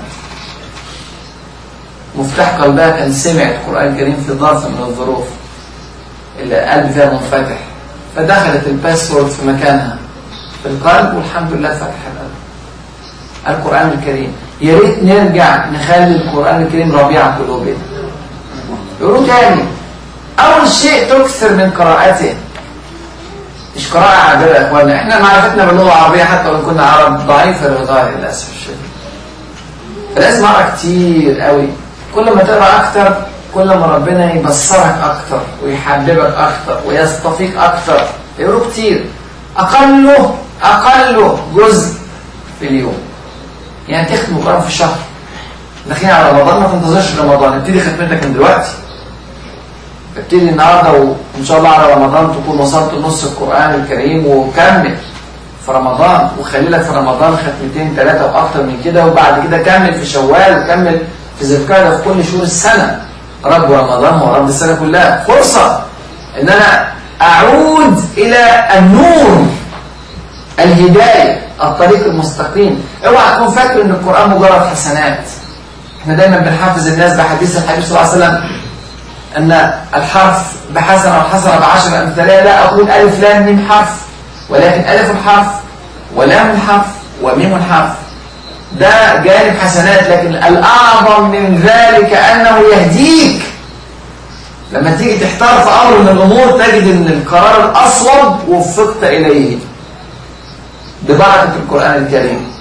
مفتاح قلبها كان سمعت القرآن الكريم في ظرف من الظروف اللي قلب فيها منفتح فدخلت الباسورد في مكانها في القلب والحمد لله فتح القلب القرآن الكريم يا ريت نرجع نخلي القرآن الكريم ربيع قلوبنا يقولوا تاني أول شيء تكثر من قراءته مش قراءة عابرة يا إخوانا إحنا معرفتنا باللغة العربية حتى وإن كنا عرب ضعيفة للغاية للأسف الشديد فلازم أقرأ كتير قوي كل ما تقرأ أكتر كل ما ربنا يبصرك أكتر ويحببك أكتر ويستفيق أكتر يقولوا كتير أقله أقله جزء في اليوم يعني تختم القرآن في الشهر داخلين على رمضان ما تنتظرش رمضان ابتدي ختمتك من دلوقتي ابتدي النهارده وان شاء الله على رمضان تكون وصلت نص القران الكريم وكمل في رمضان وخلي لك في رمضان ختمتين ثلاثه واكتر من كده وبعد كده كمل في شوال وكمل في ذي القعده في كل شهور السنه رب رمضان هو رب السنه كلها فرصه ان انا اعود الى النور الهدايه الطريق المستقيم اوعى تكون فاكر ان القران مجرد حسنات احنا دايما بنحفز الناس بحديث الحبيب صلى الله عليه وسلم ان الحرف بحسنه والحسنه بعشر امثالها لا اقول الف لام ميم حرف ولكن الف حرف ولام حرف وميم حرف ده جانب حسنات لكن الاعظم من ذلك انه يهديك لما تيجي تحتار في امر من الامور تجد ان القرار الاصوب وفقت اليه ببركه القران الكريم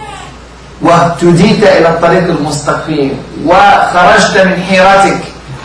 واهتديت إلى الطريق المستقيم وخرجت من حيرتك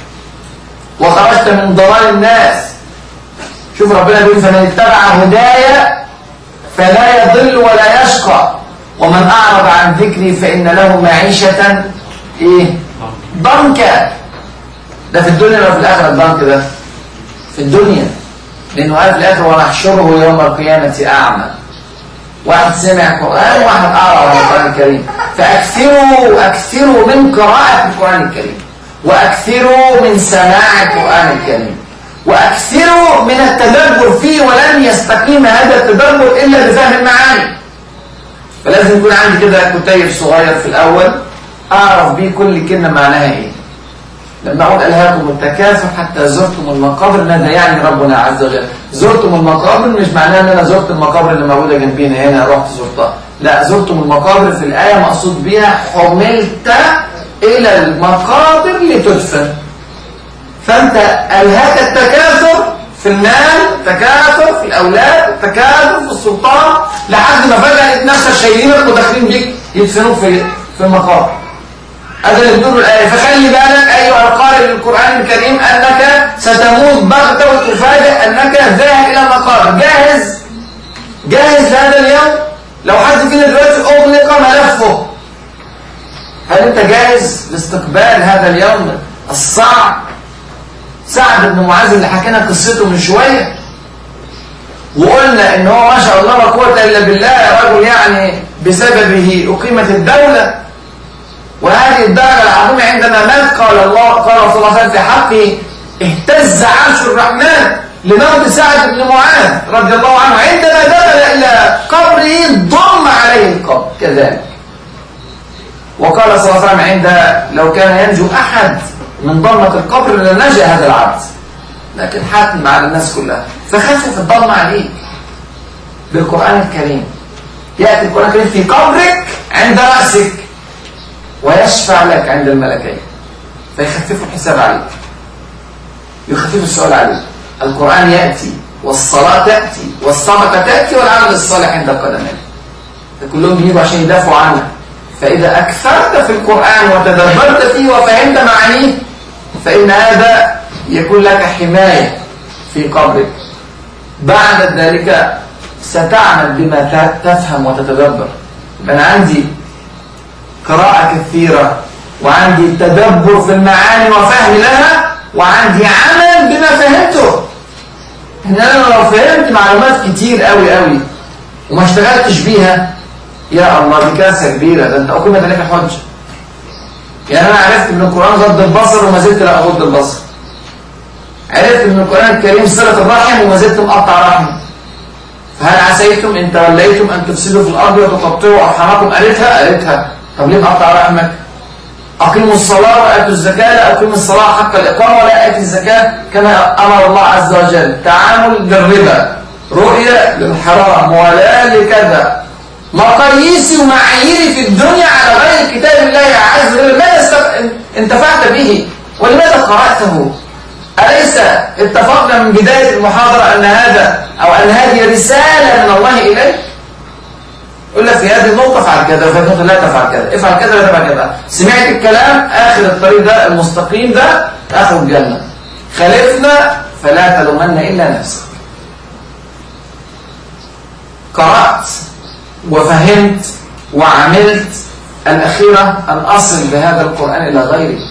وخرجت من ضلال الناس شوف ربنا بيقول فمن اتبع هدايا فلا يضل ولا يشقى ومن أعرض عن ذكري فإن له معيشة إيه؟ ضنكا ده في الدنيا ولا في الآخرة الضنك ده؟ في الدنيا لأنه قال في الآخرة ونحشره يوم القيامة أعمى واحد سمع قرآن وواحد أعرض عن القرآن الكريم فأكثروا أكثروا من قراءة القرآن الكريم وأكثروا من سماع القرآن الكريم وأكثروا من التدبر فيه ولن يستقيم هذا التدبر إلا بفهم المعاني فلازم يكون عندي كده كتيب صغير في الأول أعرف بيه كل كلمة معناها إيه لما أقول ألهاكم التكاثر حتى زرتم المقابر ماذا يعني ربنا عز وجل زرتم المقابر مش معناه أن أنا زرت المقابر اللي موجودة جنبينا هنا رحت زرتها لا زرتم المقابر في الآية مقصود بها حملت إلى المقابر لتدفن فأنت ألهاك التكاثر في المال تكاثر في الأولاد تكاثر في السلطان لحد ما فجأة لقيت نفسك شايلينك وداخلين بيك يدفنوك في في المقابر هذا اللي بتقول الآية فخلي بالك أيها القارئ للقرآن الكريم أنك ستموت بغتة وتفاجئ أنك ذاهب إلى المقابر جاهز جاهز لهذا اليوم لو حد فينا دلوقتي أغلق ملفه هل أنت جاهز لاستقبال هذا اليوم الصعب سعد بن معاذ اللي حكينا قصته من شوية وقلنا ان هو ما شاء الله لا قوة الا بالله رجل يعني بسببه اقيمت الدولة وهذه الدرجة العظيمة عندما مات قال الله قال صلى الله عليه وسلم في حقه اهتز عرش الرحمن لموت سعد بن معاذ رضي الله عنه عندما دخل الى قبره ضم عليه القبر كذلك وقال صلى الله عليه وسلم عند لو كان ينجو احد من ضمة القبر لنجا هذا العبد لكن حاتم على الناس كلها فخفف الضم عليك بالقرآن الكريم يأتي القرآن الكريم في قبرك عند رأسك ويشفع لك عند الملكين فيخففوا الحساب عليك يخففوا السؤال عليك القرآن يأتي والصلاة تأتي والصدقة تأتي والعمل الصالح عند القدمين كلهم بيجوا عشان يدافعوا عنك فإذا أكثرت في القرآن وتدبرت فيه وفهمت معانيه فإن هذا يكون لك حماية في قبرك بعد ذلك ستعمل بما تفهم وتتدبر يبقى أنا عندي قراءة كثيرة وعندي تدبر في المعاني وفهم لها وعندي عمل بما فهمته ان انا لو فهمت معلومات كتير قوي قوي وما اشتغلتش بيها يا الله دي كارثه كبيره ده انت اقيمت عليك الحجه يعني انا عرفت من القران غض البصر وما زلت لا اغض البصر عرفت من القران الكريم صله الرحم وما زلت مقطع رحم فهل عسيتم ان توليتم ان تفسدوا في الارض وتقطعوا ارحامكم قالتها قالتها طب ليه مقطع رحمك أقيموا الصلاة وآتوا الزكاة لا أقيموا الصلاة حق الإقامة ولا آتي الزكاة كما أمر الله عز وجل تعامل بالربا رؤية للحرام ولا لكذا مقاييسي ومعاييري في الدنيا على غير كتاب الله عز وجل ماذا است... انتفعت به ولماذا قرأته أليس اتفقنا من بداية المحاضرة أن هذا أو أن هذه رسالة من الله إليك يقول لك في هذه النقطة افعل كذا وفي هذه النقطة لا تفعل كذا افعل كذا ولا تفعل كذا سمعت الكلام آخر الطريق ده المستقيم ده آخر الجنة خالفنا فلا تلومن إلا نفسك قرأت وفهمت وعملت الأخيرة أن أصل بهذا القرآن إلى غيري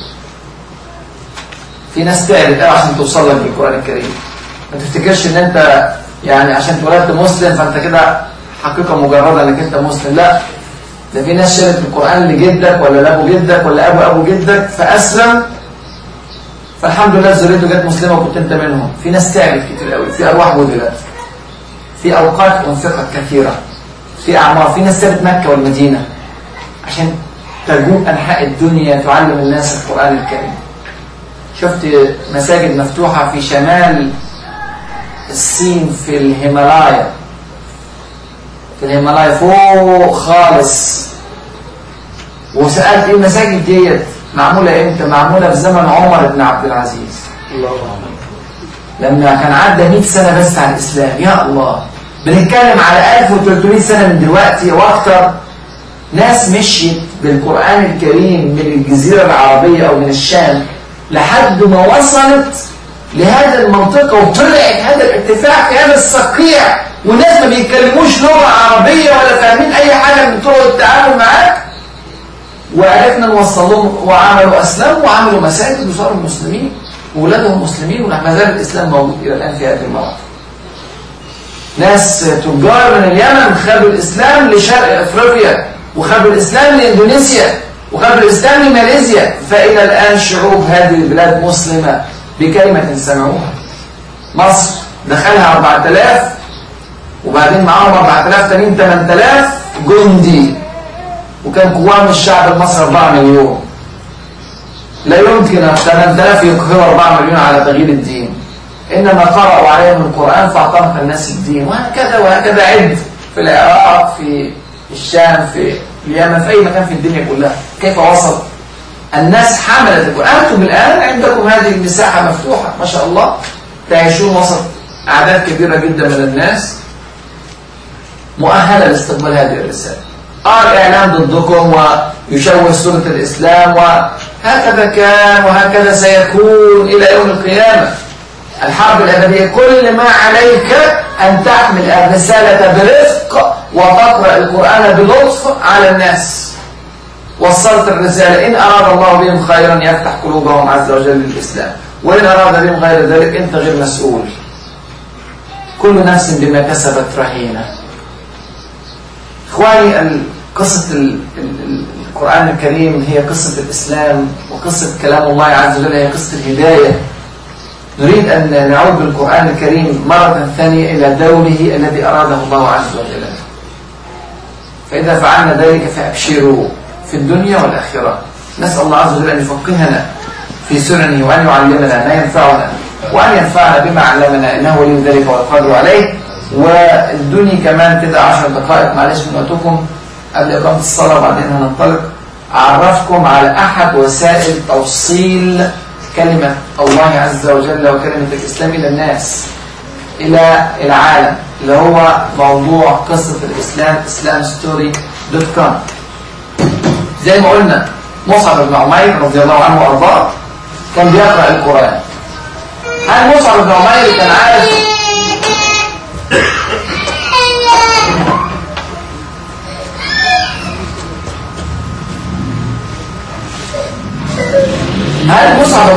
في ناس تعبت قوي عشان توصل لك بالقرآن الكريم ما تفتكرش ان انت يعني عشان اتولدت مسلم فانت كده حقيقة مجردة انك انت مسلم لا ده في ناس شالت القرآن لجدك ولا لابو جدك ولا ابو ابو جدك فاسلم فالحمد لله ذريته جت مسلمة وكنت انت منهم في ناس تعبت كتير قوي في ارواح بذلت في اوقات انفقت كثيرة في اعمار في ناس سابت مكة والمدينة عشان تجوب انحاء الدنيا تعلم الناس القرآن الكريم شفت مساجد مفتوحة في شمال الصين في الهيمالايا في الهيمالايا فوق خالص وسألت ايه المساجد ديت معمولة امتى معمولة في زمن عمر بن عبد العزيز الله أعلم لما كان عدى 100 سنة بس على الإسلام يا الله بنتكلم على 1300 سنة من دلوقتي واكتر ناس مشيت بالقرآن الكريم من الجزيرة العربية أو من الشام لحد ما وصلت لهذا المنطقة وطلعت هذا الارتفاع في هذا الصقيع والناس ما بيتكلموش لغة عربية ولا فاهمين أي حاجة من طرق التعامل معاك وعرفنا نوصلهم وعملوا أسلام وعملوا مساجد وصاروا مسلمين وولادهم مسلمين وما زال الإسلام موجود إلى الآن في هذه المناطق ناس تجار من اليمن خدوا الإسلام لشرق أفريقيا وخدوا الإسلام لإندونيسيا وخدوا الإسلام لماليزيا فإلى الآن شعوب هذه البلاد مسلمة بكلمة سمعوها مصر دخلها 4000 وبعدين معاهم 4000 تانيين 8000 جندي وكان قوام الشعب المصري 4 مليون لا يمكن 8000 يقهروا 4 مليون على تغيير الدين إنما قرأوا عليهم القرآن فاعتنق الناس الدين وهكذا وهكذا عد في العراق في الشام في اليمن في أي مكان في الدنيا كلها كيف وصل الناس حملت القرآن أنتم الآن عندكم هذه المساحة مفتوحة ما شاء الله تعيشون وسط أعداد كبيرة جدا من الناس مؤهلة لاستقبال هذه الرسالة آه الإعلام ضدكم ويشوه صورة الإسلام وهكذا كان وهكذا سيكون إلى يوم القيامة الحرب الأبدية كل ما عليك أن تحمل الرسالة برفق وتقرأ القرآن بلطف على الناس وصلت الرسالة إن أراد الله بهم خيرا يفتح قلوبهم عز وجل للإسلام وإن أراد بهم غير ذلك أنت غير مسؤول كل نفس بما كسبت رهينة إخواني قصة ال- ال- القرآن الكريم هي قصة الإسلام وقصة كلام الله عز وجل هي قصة الهداية نريد أن نعود بالقرآن الكريم مرة ثانية إلى دوره الذي أراده الله عز وجل فإذا فعلنا ذلك فأبشروا في الدنيا والآخرة نسأل الله عز وجل أن يفقهنا في سننه وأن يعلمنا ما ينفعنا وأن ينفعنا بما علمنا إنه ولي ذلك والقادر عليه وادوني كمان كده عشر دقائق معلش من وقتكم قبل إقامة الصلاة وبعدين هننطلق أعرفكم على أحد وسائل توصيل كلمة الله عز وجل وكلمة الإسلام إلى الناس إلى العالم اللي هو موضوع قصة الإسلام إسلام ستوري دوت كوم زي ما قلنا مصعب بن عمير رضي الله عنه وارضاه كان بيقرا القران هل مصعب بن عمير كان عارف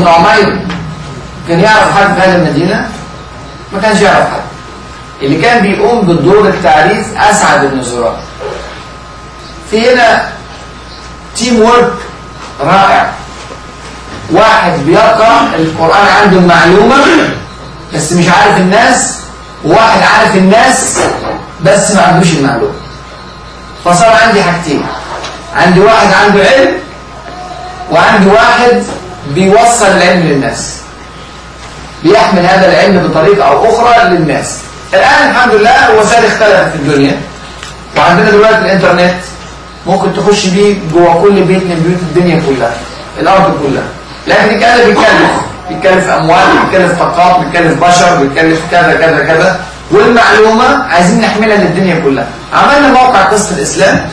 بن عمير كان يعرف حد في هذه المدينة ما كانش يعرف حد اللي كان بيقوم بالدور التعريف أسعد بن زرار في هنا تيم وورك رائع واحد بيقرأ القرآن عنده المعلومة بس مش عارف الناس وواحد عارف الناس بس ما عندوش المعلومة فصار عندي حاجتين عندي واحد عنده علم وعندي واحد بيوصل العلم للناس بيحمل هذا العلم بطريقة أو أخرى للناس الآن الحمد لله الوسائل اختلفت في الدنيا وعندنا دلوقتي الإنترنت ممكن تخش بيه جوه كل بيت من بيوت الدنيا كلها الأرض كلها لكن كده بيكلف بيكلف أموال بيكلف طاقات بيكلف بشر بيكلف كذا كذا كذا والمعلومة عايزين نحملها للدنيا كلها عملنا موقع قصة الإسلام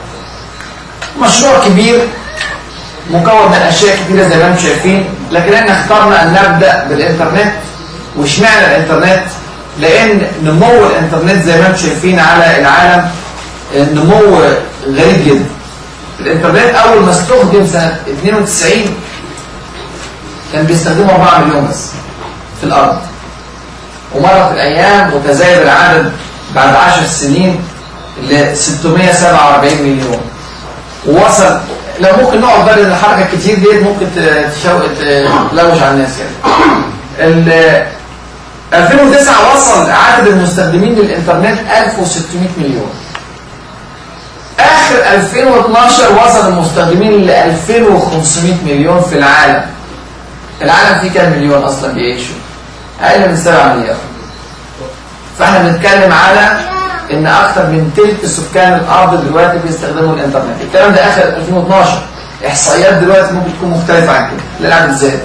مشروع كبير مكون من أشياء كثيرة زي ما انتم شايفين لكن احنا اخترنا أن نبدأ بالإنترنت واشمعنى الإنترنت لأن نمو الإنترنت زي ما انتم شايفين على العالم نمو غريب جدا الإنترنت أول ما استخدم سنة 92 كان بيستخدمه 4 مليون بس في الأرض ومرت الأيام وتزايد العدد بعد 10 سنين ل 647 مليون ووصل لو ممكن نقعد بالي ان الحركه الكتير ديت ممكن تشوق تلوش على الناس يعني ال 2009 وصل عدد المستخدمين للانترنت 1600 مليون اخر 2012 وصل المستخدمين ل 2500 مليون في العالم العالم فيه كام مليون اصلا بيعيشوا اقل من 7 مليار فاحنا بنتكلم على ان اكثر من تلت سكان الارض دلوقتي بيستخدموا الانترنت الكلام ده اخر 2012 احصائيات دلوقتي ممكن تكون مختلفه عن كده للعدد زاد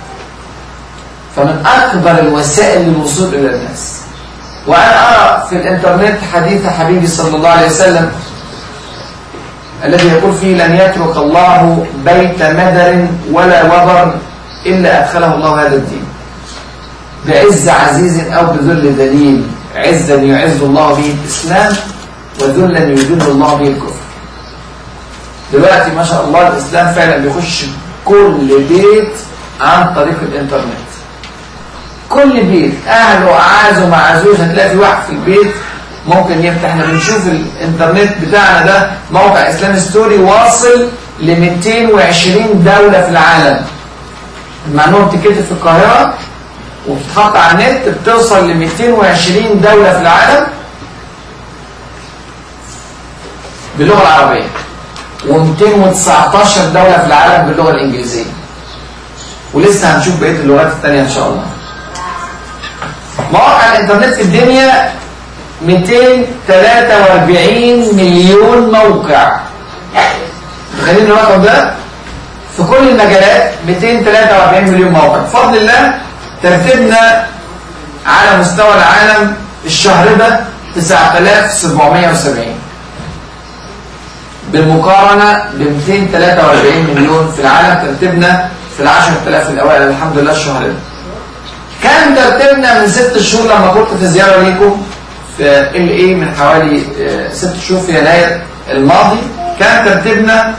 فمن اكبر الوسائل للوصول الى الناس وانا ارى في الانترنت حديث حبيبي صلى الله عليه وسلم الذي يقول فيه لن يترك الله بيت مدر ولا وبر الا ادخله الله هذا الدين بعز عزيز او بذل ذليل عزا يعز الله به الإسلام وذلا يذل الله به الكفر دلوقتي ما شاء الله الإسلام فعلا بيخش كل بيت عن طريق الإنترنت كل بيت أهل وأعاز ومعزوز هتلاقي في واحد في البيت ممكن يفتح احنا بنشوف الإنترنت بتاعنا ده موقع إسلام ستوري واصل ل 220 دولة في العالم المعلومة بتتكتب في القاهرة وبتتحط على النت بتوصل ل 220 دولة في العالم باللغة العربية و219 دولة في العالم باللغة الإنجليزية ولسه هنشوف بقية اللغات الثانية إن شاء الله مواقع الإنترنت في الدنيا 243 مليون موقع تخيلين الرقم ده في كل المجالات 243 مليون موقع بفضل الله ترتيبنا على مستوى العالم الشهر ده 9770 بالمقارنة ب 243 مليون في العالم ترتيبنا في ال 10000 الأوائل الحمد لله الشهر ده كان ترتيبنا من ست شهور لما كنت في زيارة ليكم في ال اي من حوالي ست شهور في يناير الماضي كان ترتيبنا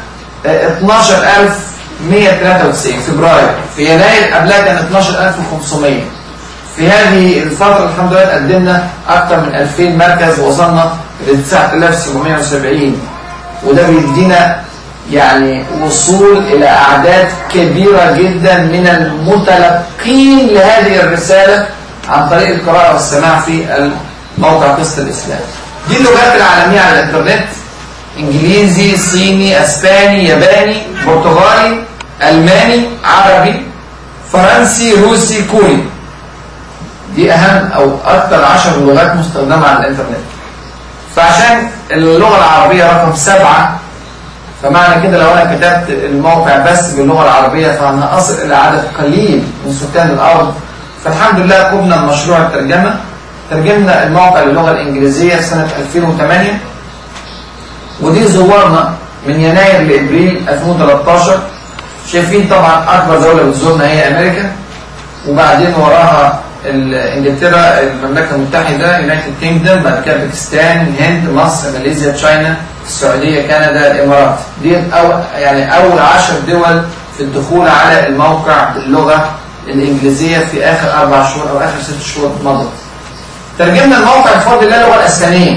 12193 فبراير في يناير قبلها كان 12500 في هذه الفترة الحمد لله قدمنا أكثر من 2000 مركز ووصلنا ل 9770 وده بيدينا يعني وصول إلى أعداد كبيرة جدا من المتلقين لهذه الرسالة عن طريق القراءة والسماع في موقع قصة الإسلام دي اللغات العالمية على الإنترنت إنجليزي صيني أسباني ياباني برتغالي ألماني عربي فرنسي روسي كوري دي أهم أو أكثر عشر لغات مستخدمة على الإنترنت فعشان اللغة العربية رقم سبعة فمعنى كده لو أنا كتبت الموقع بس باللغة العربية فأنا أصل إلى عدد قليل من سكان الأرض فالحمد لله قمنا بمشروع الترجمة ترجمنا الموقع للغة الإنجليزية سنة 2008 ودي زورنا من يناير لإبريل 2013 شايفين طبعا أكبر دولة بتزورنا هي أمريكا وبعدين وراها انجلترا المملكة المتحدة يونايتد كينجدم بعد كده باكستان الهند مصر ماليزيا تشاينا السعودية كندا الإمارات دي أو يعني أول عشر دول في في الدخول على الموقع باللغة الإنجليزية في آخر أربع شهور أو آخر ست شهور مضت ترجمنا الموقع بفضل الله اللغة الأسبانية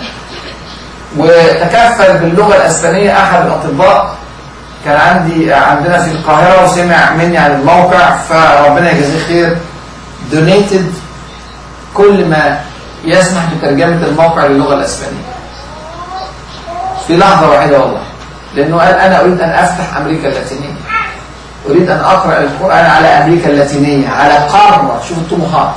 وتكفل باللغة الأسبانية أحد الأطباء كان عندي عندنا في القاهرة وسمع مني عن الموقع فربنا يجزيه خير دونيتد كل ما يسمح بترجمة الموقع للغة الأسبانية في لحظة واحدة والله لأنه قال أنا أريد أن أفتح أمريكا اللاتينية أريد أن أقرأ القرآن على أمريكا اللاتينية على قارة شوف الطموحات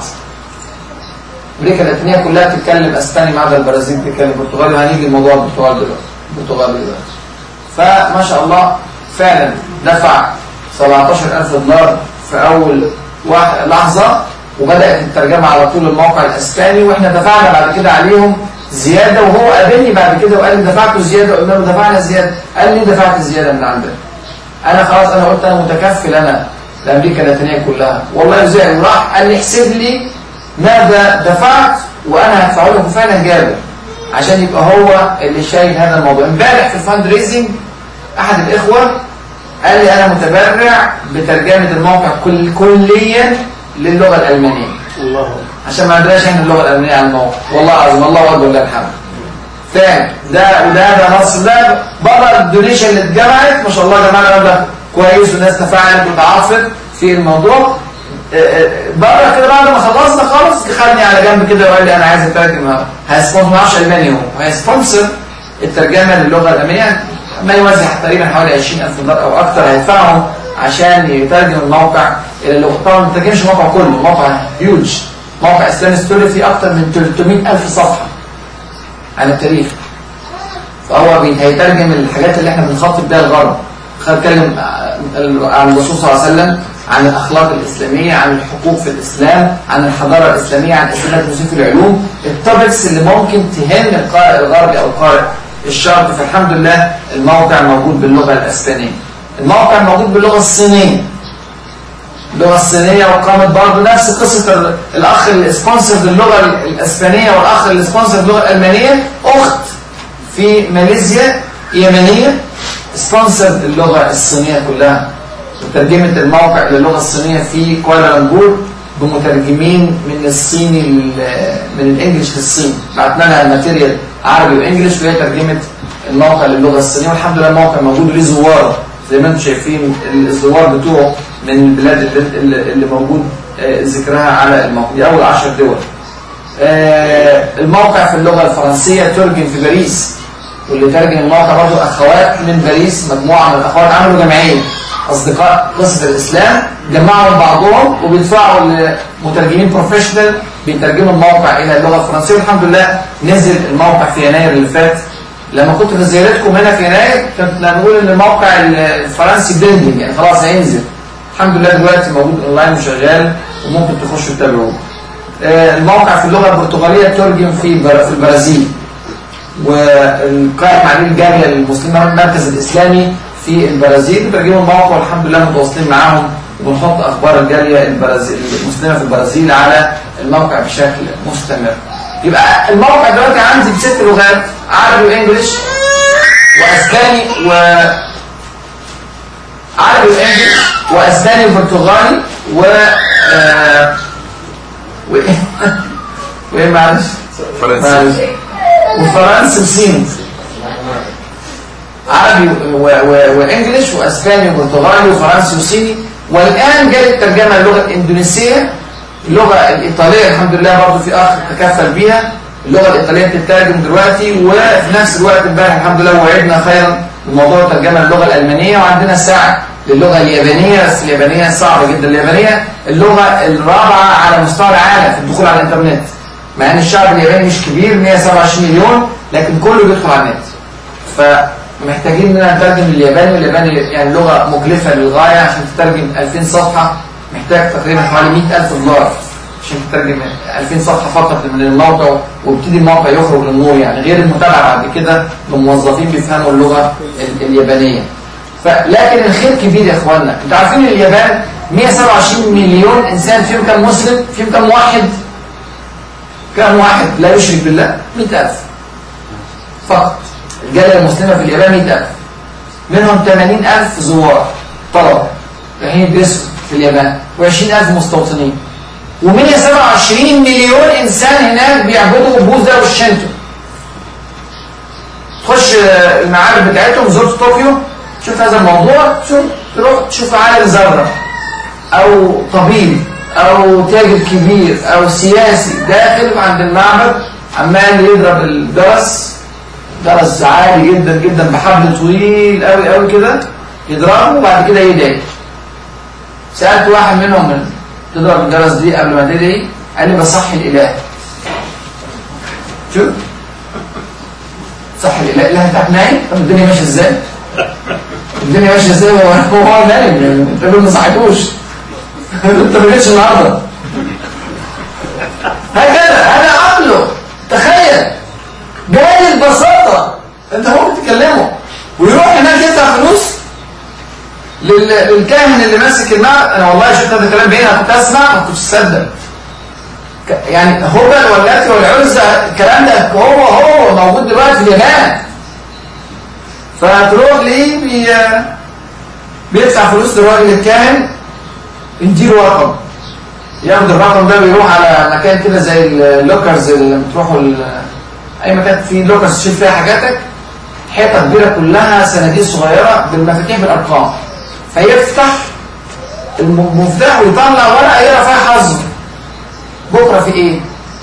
أمريكا اللاتينية كلها بتتكلم أسباني ما عدا البرازيل بتتكلم برتغالي وهنيجي الموضوع البرتغال دلوقتي البرتغال دلوقتي فما شاء الله فعلا دفع 17000 دولار في أول واحد لحظة وبدأت الترجمة على طول الموقع الأسباني وإحنا دفعنا بعد كده عليهم زيادة وهو قابلني بعد كده وقال لي دفعتوا زيادة قلنا له دفعنا زيادة قال لي دفعت زيادة من عندك أنا خلاص أنا قلت أنا متكفل أنا لأمريكا اللاتينية كلها والله يزعل راح قال لي احسب لي ماذا دفعت وأنا هدفعه لك وفعلا جابه عشان يبقى هو اللي شايل هذا الموضوع امبارح في الفاند ريزنج أحد الإخوة قال لي أنا متبرع بترجمة الموقع كل كليا للغة الألمانية الله عشان ما ندراش احنا اللغة الألمانية على الموقع والله العظيم الله أكبر لله الحمد تاني ده وده ده نص ده بره الدونيشن اللي اتجمعت ما شاء الله جمعنا مبلغ كويس والناس تفاعلت وتعاطفت في الموضوع اه، اه، بره كده بعد ما خلصنا خالص خدني على جنب كده وقال لي انا عايز اترجم هيسبونسر ما اعرفش الماني هو هيسبونسر الترجمه للغه الالمانيه ما يوزع تقريبا حوالي 20000 دولار او اكثر هيدفعهم عشان يترجم الموقع الى اللغه طبعا ما ترجمش الموقع كله موقع هيوج موقع اسلامي ستوري فيه اكثر من 300000 صفحه عن التاريخ فهو بي- هيترجم الحاجات اللي احنا بنخاطب بيها الغرب خد اتكلم عن الرسول صلى الله عليه وسلم عن الاخلاق الاسلاميه عن الحقوق في الاسلام عن الحضاره الاسلاميه عن استخدام المسلمين في العلوم التوبكس اللي ممكن تهم القارئ الغربي او القارئ الشرقي فالحمد لله الموقع موجود باللغه الاسبانيه الموقع موجود باللغه الصينيه اللغه الصينيه وقامت برضه نفس قصه ال- الاخ اللي سبونسر للغه الاسبانيه والاخ اللي سبونسر للغه الالمانيه اخت في ماليزيا يمنيه سبونسر اللغه الصينيه كلها وترجمه الموقع للغه الصينيه في كوالالمبور بمترجمين من الصيني لل- من الانجليش للصيني بعتنا لها الماتيريال عربي وانجليش وهي ترجمت الموقع للغه الصينيه والحمد لله الموقع موجود ليه زوار زي ما انتم شايفين الزوار بتوعه من البلاد اللي, اللي- اللي موجود آه، ذكرها على الموقع دي اول 10 دول آه، الموقع في اللغه الفرنسيه ترجم في باريس واللي ترجم الموقع برضه اخوات من باريس مجموعه من الاخوات عملوا جمعيه اصدقاء قصه الاسلام جمعوا من بعضهم وبيدفعوا لمترجمين بروفيشنال بيترجموا الموقع الى اللغه الفرنسيه والحمد لله نزل الموقع في يناير اللي فات لما كنت في زيارتكم هنا في يناير كنت بنقول ان الموقع الفرنسي بيلدنج يعني خلاص هينزل الحمد لله دلوقتي موجود اونلاين وشغال وممكن تخشوا تتابعوه آه، الموقع في اللغه البرتغاليه ترجم في بر- في البرازيل والقائم عليه الجاليه المسلمه المركز الاسلامي في البرازيل بترجموا الموقع والحمد لله متواصلين معاهم وبنحط اخبار الجاليه البرازيل المسلمه في البرازيل على الموقع بشكل مستمر يبقى الموقع دلوقتي عندي بست لغات عربي وانجلش واسباني و عربي وانجلش واسباني وبرتغالي و آه، و وايه معلش فرنسي معلش وفرنسي وصيني عربي و- و- وانجلش واسباني وبرتغالي وفرنسي وصيني والان جاءت الترجمه للغه الاندونيسيه اللغه الايطاليه الحمد لله برضه في اخ تكفل بيها اللغه الايطاليه بتترجم دلوقتي وفي نفس الوقت امبارح الحمد لله وعدنا خيرا بموضوع ترجمه اللغه الالمانيه وعندنا ساعه للغه اليابانيه بس اليابانيه صعبه جدا اليابانيه اللغه الرابعه على مستوى العالم في الدخول على الانترنت مع ان الشعب الياباني مش كبير 127 مليون لكن كله بيدخل على النت فمحتاجين اننا نترجم الياباني والياباني يعني لغه مكلفه للغايه عشان تترجم 2000 صفحه محتاج تقريبا حوالي 100000 دولار عشان تترجم 2000 صفحه فقط من الموقع ويبتدي الموقع يخرج للنور يعني غير المتابعه بعد كده بموظفين بيفهموا اللغه ال- اليابانيه فلكن الخير كبير يا اخوانا انتوا عارفين اليابان 127 مليون انسان فيهم كم مسلم فيهم كم واحد كم واحد لا يشرك بالله 100000 فقط الجالية المسلمة في اليابان 100000 منهم 80000 زوار طلبة رايحين يدرسوا في اليابان و20000 مستوطنين و127 مليون إنسان هناك بيعبدوا بوذا والشنتو تخش المعابد بتاعتهم زرت طوكيو شوف هذا الموضوع شوف تروح تشوف عالم ذره او طبيب او تاجر كبير او سياسي داخل عند المعبد عمال يضرب الجرس جرس عالي جدا جدا بحبل طويل قوي قوي كده يضربه وبعد كده يدعي سالت واحد منهم من تضرب الجرس دي قبل ما تدعي قال لي بصحي الاله شوف صح الاله الاله بتاعك نايم طب الدنيا ماشيه ازاي الدنيا ماشيه ازاي هو هو نايم انت ما صحيتوش انت ما جيتش النهارده هكذا هذا عقله تخيل بهذه البساطه انت ممكن تكلمه ويروح هناك يدفع فلوس لل- للكاهن اللي ماسك المعبد انا والله شفت هذا الكلام بعيني انا كنت اسمع ما كنتش اصدق ك- يعني هبل واللاتي والعزى الكلام ده هو هو موجود دلوقتي في اليابان فتروح ليه بي بيدفع فلوس للراجل الكاهن يديله رقم ياخد الرقم ده ويروح على مكان كده زي اللوكرز اللي بتروحوا ال- اي مكان فيه لوكرز تشيل فيها حاجاتك حيطه كبيره كلها صناديق صغيره بالمفاتيح بالارقام فيفتح المفتاح ويطلع ورقه يقرا فيها حظه بكره في ايه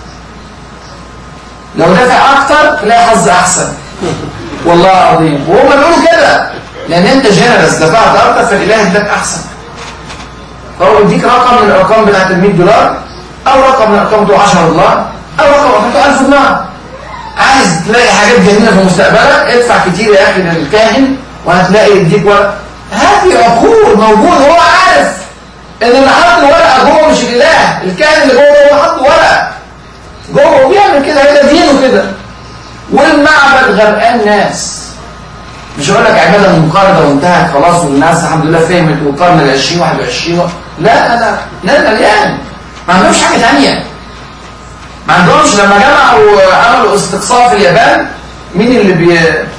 لو دافع اكتر تلاقي حظ احسن والله العظيم وهم بيقولوا كده لان انت جينيرس دفعت اكتر فالاله اداك احسن فهو يديك رقم من الارقام بتاعت ال 100 دولار او رقم من الارقام بتوع 10 دولار او رقم بتوع 1000 دولار عايز تلاقي حاجات جميله في مستقبلك ادفع كتير يا اخي للكاهن وهتلاقي يديك ورق هذه عقول موجود هو عارف ان اللي حط الورقه جوه مش الاله الكاهن اللي جوه هو حط ورقه جوه وبيعمل كده هي دينه كده والمعبد غرقان ناس مش هقول لك عباده منقرضه وانتهت خلاص والناس الحمد لله فهمت والقرن ال 20 21 لا لا لا مليان ما عندهمش حاجه ثانيه ما عندهمش لما جمعوا عملوا استقصاء في اليابان مين اللي بي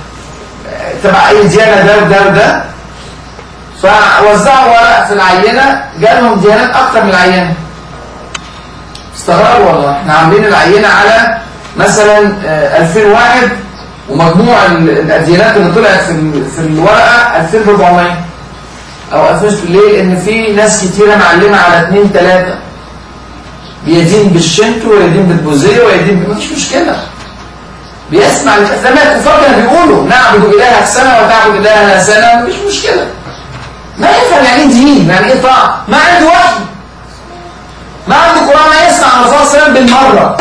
تبع اي ديانه ده وده وده فوزعوا ورق في العينه جالهم ديانات اكتر من العينه استغربوا والله احنا عاملين العينه على مثلا آه، 2001 ومجموع ال- الديانات اللي طلعت في ال- في الورقه 2400 او 2000 ليه؟ لان في ناس كتيره معلمه على 2 3 بيدين بالشنتو ويدين بالبوذيه ويدين ب- مفيش مشكله بيسمع الاسلام الكفار كانوا بيقولوا نعبد الهك سنه وتعبد الهنا سنه مفيش مشكله ما يفهم يعني ايه دين يعني ايه طاعه ما عنده وحي ما عنده قران ما يسمع عن الرسول صلى الله عليه وسلم بالمره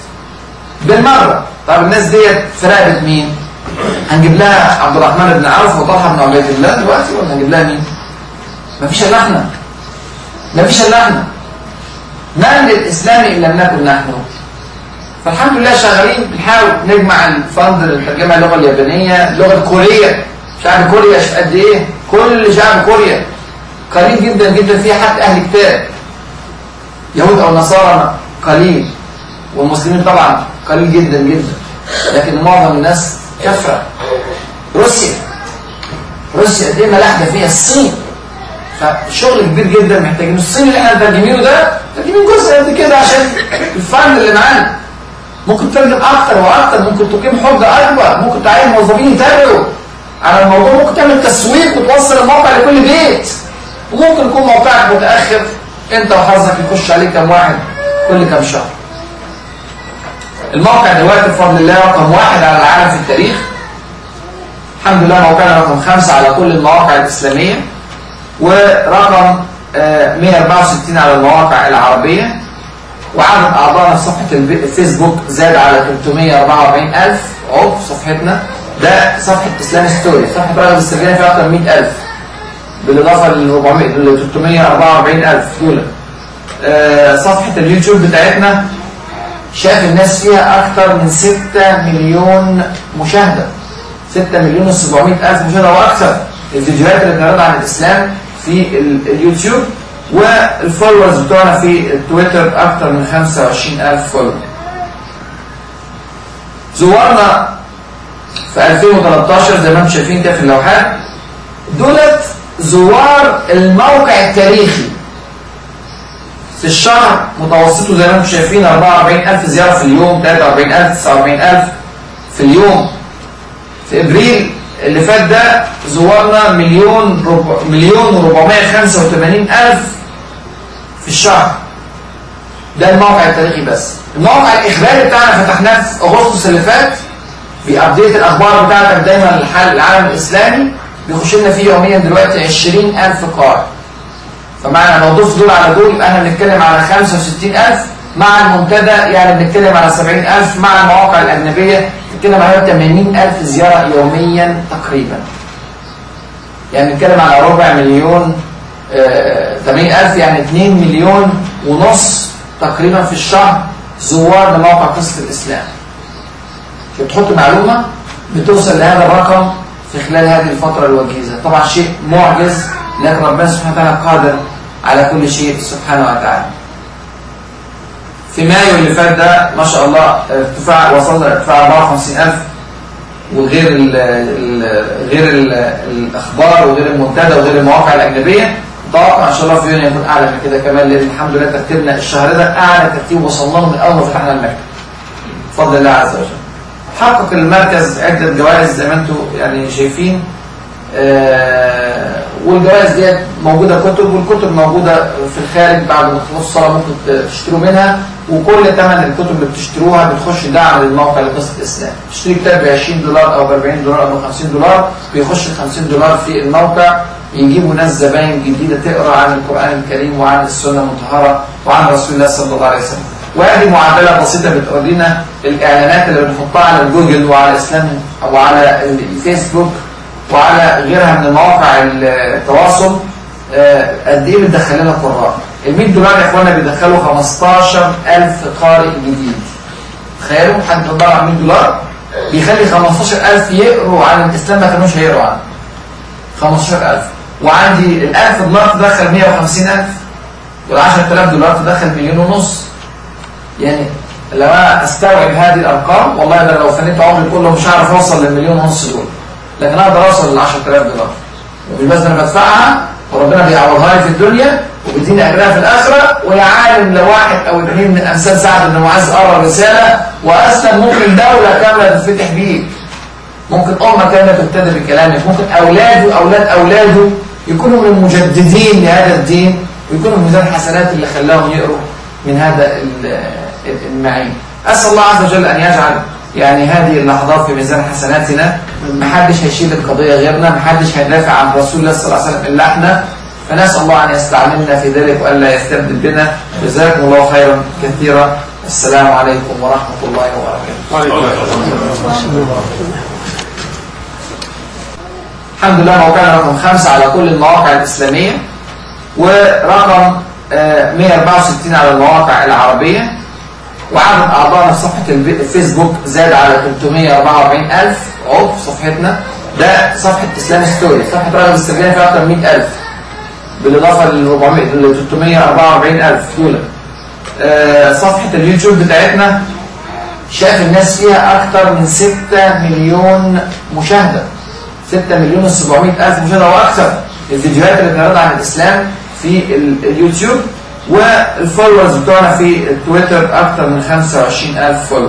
بالمره طب الناس ديت في رقبه مين هنجيب لها عبد الرحمن بن عوف وطلحه بن عبيد الله دلوقتي ولا هنجيب لها مين مفيش الا احنا مفيش الا احنا من للاسلام ان لم نكن نحن فالحمد لله شغالين بنحاول نجمع الفند للترجمه اللغه اليابانيه اللغه الكوريه شعب كوريا ش- قد ايه كل شعب كوريا قليل جدا جدا فيها حتى اهل كتاب يهود او نصارى قليل والمسلمين طبعا قليل جدا جدا لكن معظم الناس كفره روسيا روسيا قد ايه ملاحده فيها الصين فشغل كبير جدا محتاجين الصين اللي احنا مترجمينه ده مترجمين جزء قد كده عشان الفن اللي معانا ممكن تترجم اكتر واكتر ممكن تقيم حجه اكبر ممكن تعين موظفين يتابعوا على الموضوع ممكن تعمل تسويق وتوصل الموقع لكل بيت وممكن يكون موقعك متاخر انت وحظك يخش عليك كم واحد كل كم شهر الموقع دلوقتي بفضل الله رقم واحد على العالم في التاريخ الحمد لله موقعنا رقم خمسة على كل المواقع الإسلامية ورقم آه، 164 على المواقع العربية وعدد أعضائنا في صفحة الب- الفيسبوك زاد على 344 ألف عضو في صفحتنا ده صفحة إسلام ستوري صفحة رغب السرجاني فيها أكثر من 100 ألف بالإضافة لل 400 لل 344 ألف دول آه، صفحة اليوتيوب بتاعتنا شاف الناس فيها أكثر من 6 مليون مشاهدة 6 مليون و700 ألف مشاهدة وأكثر الفيديوهات اللي بنعرضها عن الإسلام في ال- اليوتيوب والفولورز بتوعنا في التويتر أكثر من 25 ألف فولور زورنا في 2013 زي ما انتم شايفين كده في اللوحات دولت زوار الموقع التاريخي في الشهر متوسطه زي ما انتم شايفين 44000 زيارة في اليوم 43000 49000 في اليوم في ابريل اللي فات ده زورنا مليون رب... مليون و485 الف في الشهر ده الموقع التاريخي بس الموقع الاخباري بتاعنا فتحناه في اغسطس اللي فات بابديت الاخبار بتاعتك دايما للحال العالم الاسلامي بيخش لنا فيه يوميا دلوقتي 20000 قارئ فمعنى لو ضفت دول على دول يبقى احنا بنتكلم على 65000 مع المنتدى يعني بنتكلم على 70000 مع المواقع الاجنبيه بنتكلم على 80000 زياره يوميا تقريبا يعني بنتكلم على ربع مليون آه 80000 يعني 2 مليون ونص تقريبا في الشهر زوار لموقع قصه الاسلام بتحط معلومه بتوصل لهذا الرقم في خلال هذه الفتره الوجيزه طبعا شيء معجز لكن ربنا سبحانه وتعالى قادر على كل شيء سبحانه وتعالى في مايو اللي فات ده ما شاء الله ارتفاع وصلنا ارتفاع 54000 وغير ال ال غير ال الاخبار وغير المنتدى وغير المواقع الاجنبيه اتوقع ان شاء الله في يونيو يكون اعلى من كده كمان لان الحمد لله ترتيبنا الشهر ده اعلى ترتيب وصلنا له من اول ما فتحنا المركز بفضل الله عز وجل حقق المركز عده جوائز زي ما انتم يعني شايفين آه والجوائز ديت موجوده كتب والكتب موجوده في الخارج بعد ما تخلصوا الصلاه ممكن تشتروا منها وكل ثمن الكتب اللي بتشتروها بتخش دعم للموقع لقصه الاسلام تشتري كتاب ب 20 دولار او ب 40 دولار او ب 50 دولار بيخش 50 دولار في الموقع يجيبوا ناس زباين جديده تقرا عن القران الكريم وعن السنه المطهره وعن رسول الله صلى الله عليه وسلم وهذه معادله بسيطه بتورينا الاعلانات اللي بنحطها على جوجل وعلى اسلام وعلى الفيسبوك وعلى غيرها من مواقع التواصل قد ايه بتدخل لنا قراء ال 100 دولار يا اخوانا بيدخلوا 15000 قارئ جديد تخيلوا حد بيدور على 100 دولار بيخلي 15000 يقروا عن الاسلام ما كانوش هيقروا عنه 15000 وعندي ال 1000 دولار تدخل 150000 وال 10000 دولار تدخل مليون ونص يعني لو انا استوعب هذه الارقام والله ده لو فنيت عمري كله مش هعرف اوصل للمليون ونص دول لكن اقدر اوصل ل 10000 دولار ومش بس انا بدفعها وربنا بيعوضها لي في الدنيا وبيديني اجرها في الاخره ويا عالم لو واحد او اثنين من امثال سعد بن معاذ قرا الرساله واسلم ممكن دوله كامله تتفتح بيك ممكن امه كامله تبتدي بكلامك ممكن اولاده اولاد اولاده يكونوا من المجددين لهذا الدين ويكونوا من ميزان حسنات اللي خلاهم يقروا من هذا المعين اسال الله عز وجل ان يجعل يعني هذه اللحظات في ميزان حسناتنا محدش هيشيل القضية غيرنا محدش هيدافع عن رسول الله صلى الله عليه وسلم إلا احنا فنسأل الله أن يستعملنا في ذلك وألا يستبدل بنا جزاكم الله خيرا كثيرا السلام عليكم ورحمة الله وبركاته الحمد لله موقعنا رقم خمسة على كل المواقع الإسلامية ورقم 164 على المواقع العربية وعدد أعضائنا في صفحة الفيسبوك زاد على 344 ألف عضو في صفحتنا ده صفحة إسلام ستوري صفحة رغب استبيان فيها أكثر من 100 ألف بالإضافة لل 400 ل 344 ألف دول آه صفحة اليوتيوب بتاعتنا شاف الناس فيها أكثر من 6 مليون مشاهدة 6 مليون و 700 ألف مشاهدة وأكثر الفيديوهات اللي بنعرضها عن الإسلام في اليوتيوب والفولورز بتوعنا في تويتر اكتر من 25000 فولور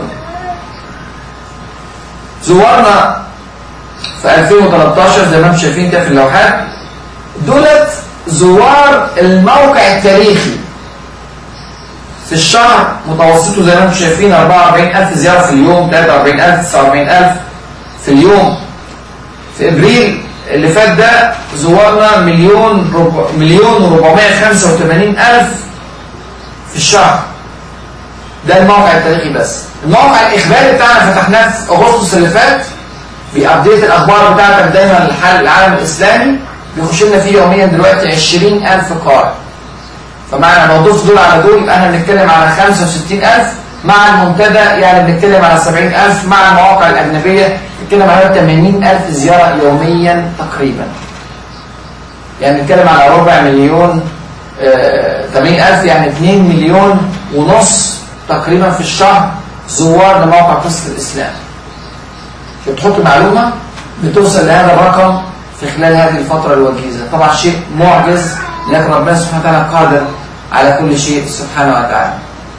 زوارنا في 2013 زي ما انتم شايفين كده في اللوحات دولت زوار الموقع التاريخي في الشهر متوسطه زي ما انتم شايفين 44000 زياره في اليوم 43000 49000 في اليوم في ابريل اللي فات ده زوارنا مليون ربع مليون و485 الف في الشهر ده الموقع التاريخي بس الموقع الاخباري بتاعنا فتحناه في اغسطس اللي فات بابديت الاخبار بتاعتك دايما للحال العالم الاسلامي بيخش لنا فيه يوميا دلوقتي 20000 قارئ فمعنى لو ضفت دول على دول يبقى احنا بنتكلم على 65000 مع المنتدى يعني بنتكلم على 70000 مع المواقع الاجنبيه بنتكلم على 80000 زياره يوميا تقريبا يعني بنتكلم على ربع مليون آه 80000 يعني 2 مليون ونص تقريبا في الشهر زوار لموقع قصه الاسلام بتحط معلومه بتوصل لهذا الرقم في خلال هذه الفتره الوجيزه طبعا شيء معجز لكن ربنا سبحانه وتعالى قادر على كل شيء سبحانه وتعالى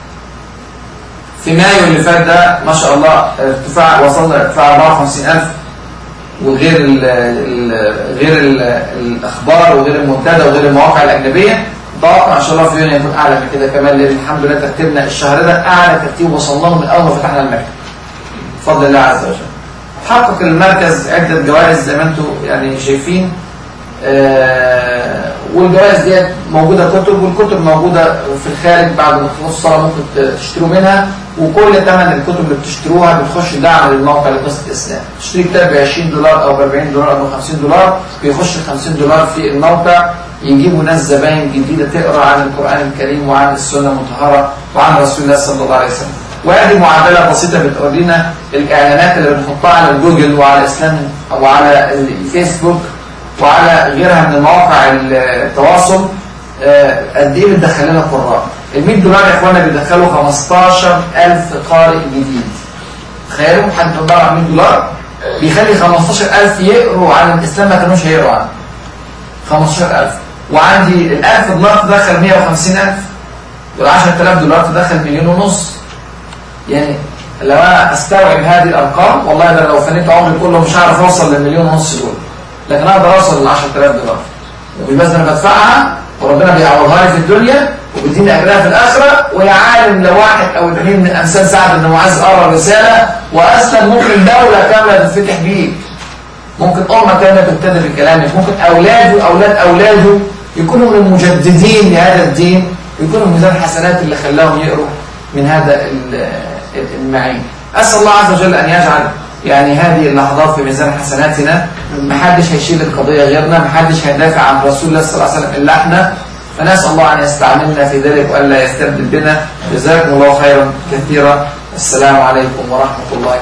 في مايو اللي فات ده ما شاء الله ارتفاع وصلنا ارتفاع 54000 وغير ال ال غير ال الاخبار وغير المنتدى وغير المواقع الاجنبيه ضغطنا ان شاء الله في يونيو يكون اعلى من كده كمان لان الحمد لله ترتيبنا الشهر ده اعلى ترتيب وصلنا له من اول ما فتحنا المكتب بفضل الله عز وجل حقق المركز عده جوائز زي ما انتم يعني شايفين آه والجوائز ديت موجوده كتب والكتب موجوده في الخارج بعد ما تخلصوا الصلاه ممكن تشتروا منها وكل ثمن الكتب اللي بتشتروها بتخش دعم للموقع لقصه الاسلام تشتري كتاب ب 20 دولار او ب 40 دولار او ب 50 دولار بيخش 50 دولار في الموقع يجيبوا ناس زباين جديده تقرا عن القران الكريم وعن السنه المطهره وعن رسول الله صلى الله عليه وسلم وهذه معادله بسيطه بتورينا الاعلانات اللي بنحطها على جوجل وعلى اسلام او على الفيسبوك وعلى غيرها من مواقع التواصل قد ايه بتدخل لنا قراء ال 100 دولار يا اخوانا بيدخلوا 15000 قارئ جديد تخيلوا حد بيدور على 100 دولار بيخلي 15000 يقروا عن الاسلام ما كانوش هيقروا عنه 15000 وعندي ال 1000 دولار تدخل 150000 وال 10000 دولار تدخل مليون ونص يعني لو انا استوعب هذه الارقام والله ده لو فنيت عمري كله مش هعرف اوصل للمليون ونص دول لكن اقدر اوصل لل 10000 دولار ومش بس انا بدفعها وربنا بيعوضها لي في الدنيا وبيديني اجرها في الاخره ويا عالم لو واحد او اثنين من امثال سعد بن معاذ قرا رساله واسلم ممكن دوله كامله تتفتح بيه ممكن امه كامله تبتدي بكلامك ممكن اولاده اولاد اولاده يكونوا من المجددين لهذا الدين ويكونوا من ميزان الحسنات اللي خلاهم يقروا من هذا المعين اسال الله عز وجل ان يجعل يعني هذه اللحظات في ميزان حسناتنا ما حدش هيشيل القضية غيرنا ما حدش هيدافع عن رسول الله صلى الله عليه وسلم إلا احنا فنسأل الله أن يستعملنا في ذلك وألا يستبدل بنا جزاكم الله خيرا كثيرا السلام عليكم ورحمة الله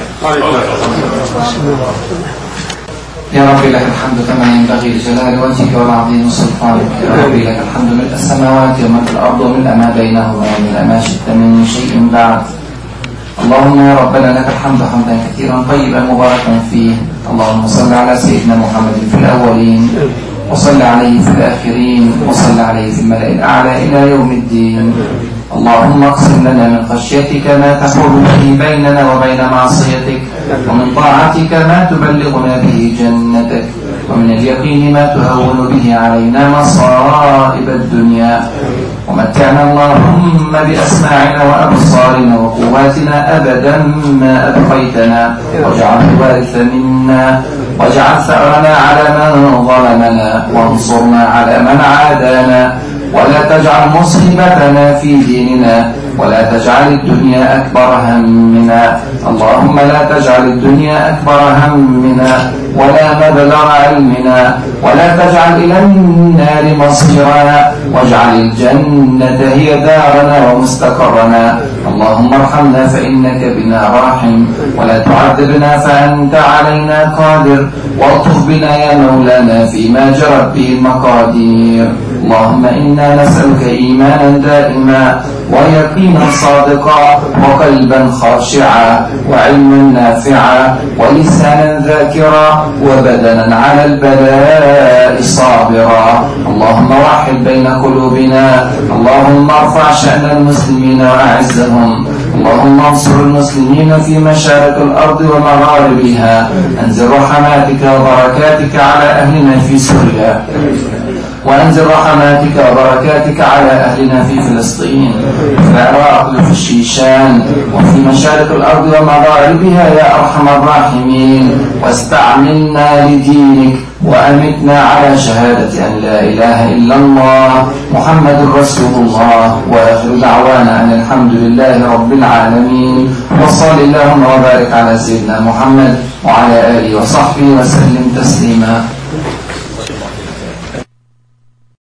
وبركاته يا رب لك الحمد كما ينبغي لجلال وجهك والعظيم سلطانك يا رب لك الحمد ملء السماوات وملء الأرض وملء ما بينهما وملء ما شئت من شيء بعد اللهم يا ربنا لك الحمد حمدا كثيرا طيبا مباركا فيه اللهم صل على سيدنا محمد في الأولين وصل عليه في الآخرين وصل عليه في الملأ الأعلى إلى يوم الدين اللهم اقسم لنا من خشيتك ما تحول به بيننا وبين معصيتك ومن طاعتك ما تبلغنا به جنتك ومن اليقين ما تهون به علينا مصائب الدنيا ومتعنا اللهم بأسماعنا وأبصارنا وقواتنا أبدا ما أبقيتنا واجعل الوارث منا واجعل ثأرنا على من ظلمنا وانصرنا على من عادانا ولا تجعل مصيبتنا في ديننا ولا تجعل الدنيا أكبر همنا اللهم لا تجعل الدنيا أكبر همنا ولا مبلغ علمنا ولا تجعل إلى النار مصيرنا واجعل الجنة هي دارنا ومستقرنا اللهم ارحمنا فإنك بنا راحم ولا تعذبنا فأنت علينا قادر والطف بنا يا مولانا فيما جرت به المقادير اللهم إنا نسألك إيمانا دائما ويقينا صادقا وقلبا خاشعا وعلما نافعا ولسانا ذاكرا وبدنا على البلاء صابرا اللهم وحد بين قلوبنا اللهم ارفع شأن المسلمين وأعزهم اللهم انصر المسلمين في مشارق الأرض ومغاربها انزل رحماتك وبركاتك على أهلنا في سوريا وأنزل رحماتك وبركاتك على أهلنا في فلسطين في العراق وفي الشيشان وفي مشارق الأرض ومغاربها يا أرحم الراحمين واستعملنا لدينك وأمتنا على شهادة أن لا إله إلا الله محمد رسول الله وآخر دعوانا أن الحمد لله رب العالمين وصل اللهم وبارك على سيدنا محمد وعلى آله وصحبه وسلم تسليما